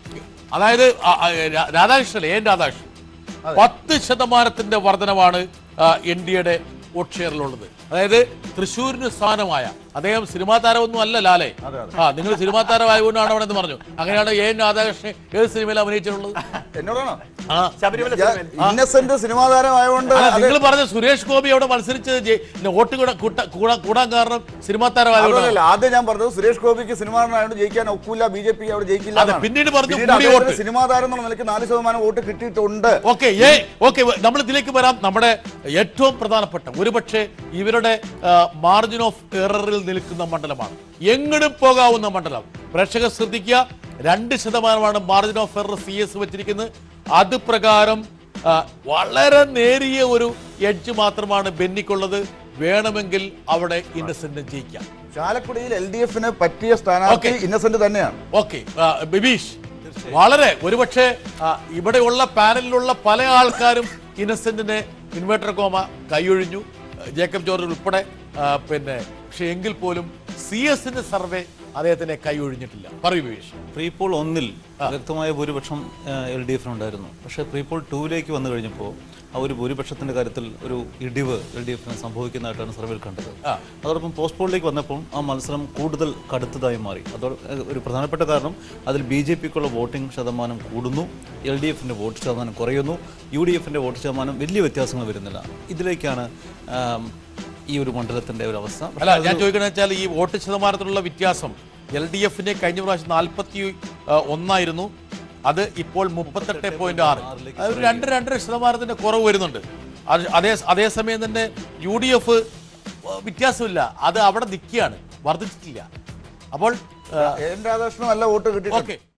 അതായത് ആ, ആ, രാ- രാധാകൃഷ്ണൻ എൻ രാധാകൃഷ്ണൻ പത്ത് ശതമാനത്തിന്റെ വർധനവാണ് എൻ ഡി എയുടെ വോട്ട് ഷെയറിലുള്ളത് അതായത് തൃശ്ശൂരിന് സ്ഥാനമായ അദ്ദേഹം സിനിമാ താരമൊന്നും അല്ല ലാലെ ആ നിങ്ങൾ സിനിമാ താരമായതുകൊണ്ടാണ് അവിടെ എന്ന് പറഞ്ഞു അങ്ങനെയാണ് എ എൻ രാധാകൃഷ്ണൻ ഏത് സിനിമയിൽ അഭിനയിച്ചിട്ടുള്ളത് എന്നോടാണോ ആ ശബരിമല ഞാൻ സിനിമയിൽ. ഇന്നസെന്റ് സിനിമാ താരമായതുകൊണ്ട് അല്ല അത് നിങ്ങൾ പറഞ്ഞ സുരേഷ് ഗോപി അവിടെ മത്സരിച്ച് ജയി- പിന്നെ വോട്ട് കൂടാ- കൂട്ട- കൂടാ- കൂടാൻ കാരണം സിനിമാ താരമായതുകൊണ്ടാണ് അതല്ല ആദ്യം ഞാൻ പറഞ്ഞത് സുരേഷ് ഗോപിക്ക് സിനിമാ താരമായതുകൊണ്ട് ജയിക്കാൻ ഒക്കില്ല ബി ജെ പി അവിടെ ജയിക്കില്ല അതെ, എന്നാണ്. പിന്നീട് പറഞ്ഞു പിന്നീട് കൂടിയ അദ്ദേഹത്തിന് വോട്ട്. സിനിമാ താരം എന്നുള്ള നിലയ്ക്ക് നാല് ശതമാനം വോട്ട് കിട്ടിയിട്ടുണ്ട് ഓക്കെ ഏ ഓക്കെ നമ്മൾ ഇതിലേക്ക് വരാം നമ്മുടെ ഏറ്റവും പ്രധാനപ്പെട്ട ഒരുപക്ഷെ ഇവരുടെ മാർജിൻ ഓഫ് എററിൽ നിൽക്കുന്ന മണ്ഡലമാണ് എങ്ങടും പോകാവുന്ന മണ്ഡലം പ്രേക്ഷകർ ശ്രദ്ധിക്കുക രണ്ട് ശതമാനമാണ് margin of error C S വെച്ചിരിക്കുന്നത് അത് പ്രകാരം ആ, വളരെ നേരിയ ഒരു എഡ്ജ് മാത്രമാണ് ബെന്നിക്കുള്ളത് വേണമെങ്കിൽ അവിടെ ഇന്നസെന്റ് ജയിക്കാം ചാലക്കുടിയിൽ എൽ ഡി എഫിന് പറ്റിയ സ്ഥാനാർത്ഥി ഓക്കേ. ഇന്നസെന്റ് തന്നെയാണ് ഓക്കെ ബിബീഷ് വളരെ ഒരുപക്ഷെ ആ, ഇവിടെയുള്ള പാനലിലുള്ള പല ആൾക്കാരും ഇന്നസെന്റിനെ ഇൻവേർട്ടർ കോമ കൈയൊഴിഞ്ഞു ആ, ജേക്കബ് ജോർജ് ഉൾപ്പെടെ ആ, പിന്നെ പക്ഷെ എങ്കിൽ പോലും സി എസിന്റെ സർവേ അദ്ദേഹത്തിനെ കൈയൊഴിഞ്ഞിട്ടില്ല പറയൂ ബിബീഷ് പ്രീപോൾ ഒന്നിൽ വ്യക്തമായ ഭൂരിപക്ഷം എൽ ഡി എഫിനുണ്ടായിരുന്നു പക്ഷേ പ്രീപോൾ ടൂവിലേക്ക് വന്നു കഴിഞ്ഞപ്പോൾ ആ ഒരു ഭൂരിപക്ഷത്തിന്റെ കാര്യത്തിൽ ഒരു ഇടിവ് എൽ ഡി എഫിന് സംഭവിക്കുന്നതായിട്ടാണ് സർവേയിൽ കണ്ടത് അതോടൊപ്പം പോസ്റ്റ് പോളിലേക്ക് വന്നപ്പോൾ ആ മത്സരം കൂടുതൽ കടുത്തതായി മാറി അതോട് ഏഹ്, ഒരു പ്രധാനപ്പെട്ട കാരണം അതിൽ ബി ജെ പിക്കുള്ള വോട്ടിംഗ് ശതമാനം കൂടുന്നു എൽ ഡി എഫിന്റെ വോട്ട് ശതമാനം കുറയുന്നു യു ഡി എഫിന്റെ വോട്ട് ശതമാനം വലിയ വ്യത്യാസങ്ങൾ വരുന്നില്ല ഇതിലേക്കാണ് ആം, ഈ ഒരു മണ്ഡലത്തിന്റെ ഒരു അവസ്ഥ അല്ല ഞാൻ ചോദിക്കണെന്ന് വെച്ചാൽ ഈ വോട്ട് ശതമാനത്തിലുള്ള വ്യത്യാസം എൽ ഡി എഫിന്റെ കഴിഞ്ഞ പ്രാവശ്യം നാൽപ്പത്തി ഒന്നായിരുന്നു അത് ഇപ്പോൾ മുപ്പത്തെട്ട് പോയിന്റ് ആറ് അത് ഒരു രണ്ട് രണ്ടര ശതമാനത്തിന്റെ കുറവ് വരുന്നുണ്ട് അത് അതേ അതേസമയം തന്നെ യു ഡി എഫ് വ്യത്യാസമില്ല അത് അവിടെ നിൽക്കുകയാണ് വർദ്ധിച്ചിട്ടില്ല അപ്പോൾ എൻ രാധാകൃഷ്ണൻ നല്ല വോട്ട് കിട്ടിയിട്ടുണ്ട് ഓക്കെ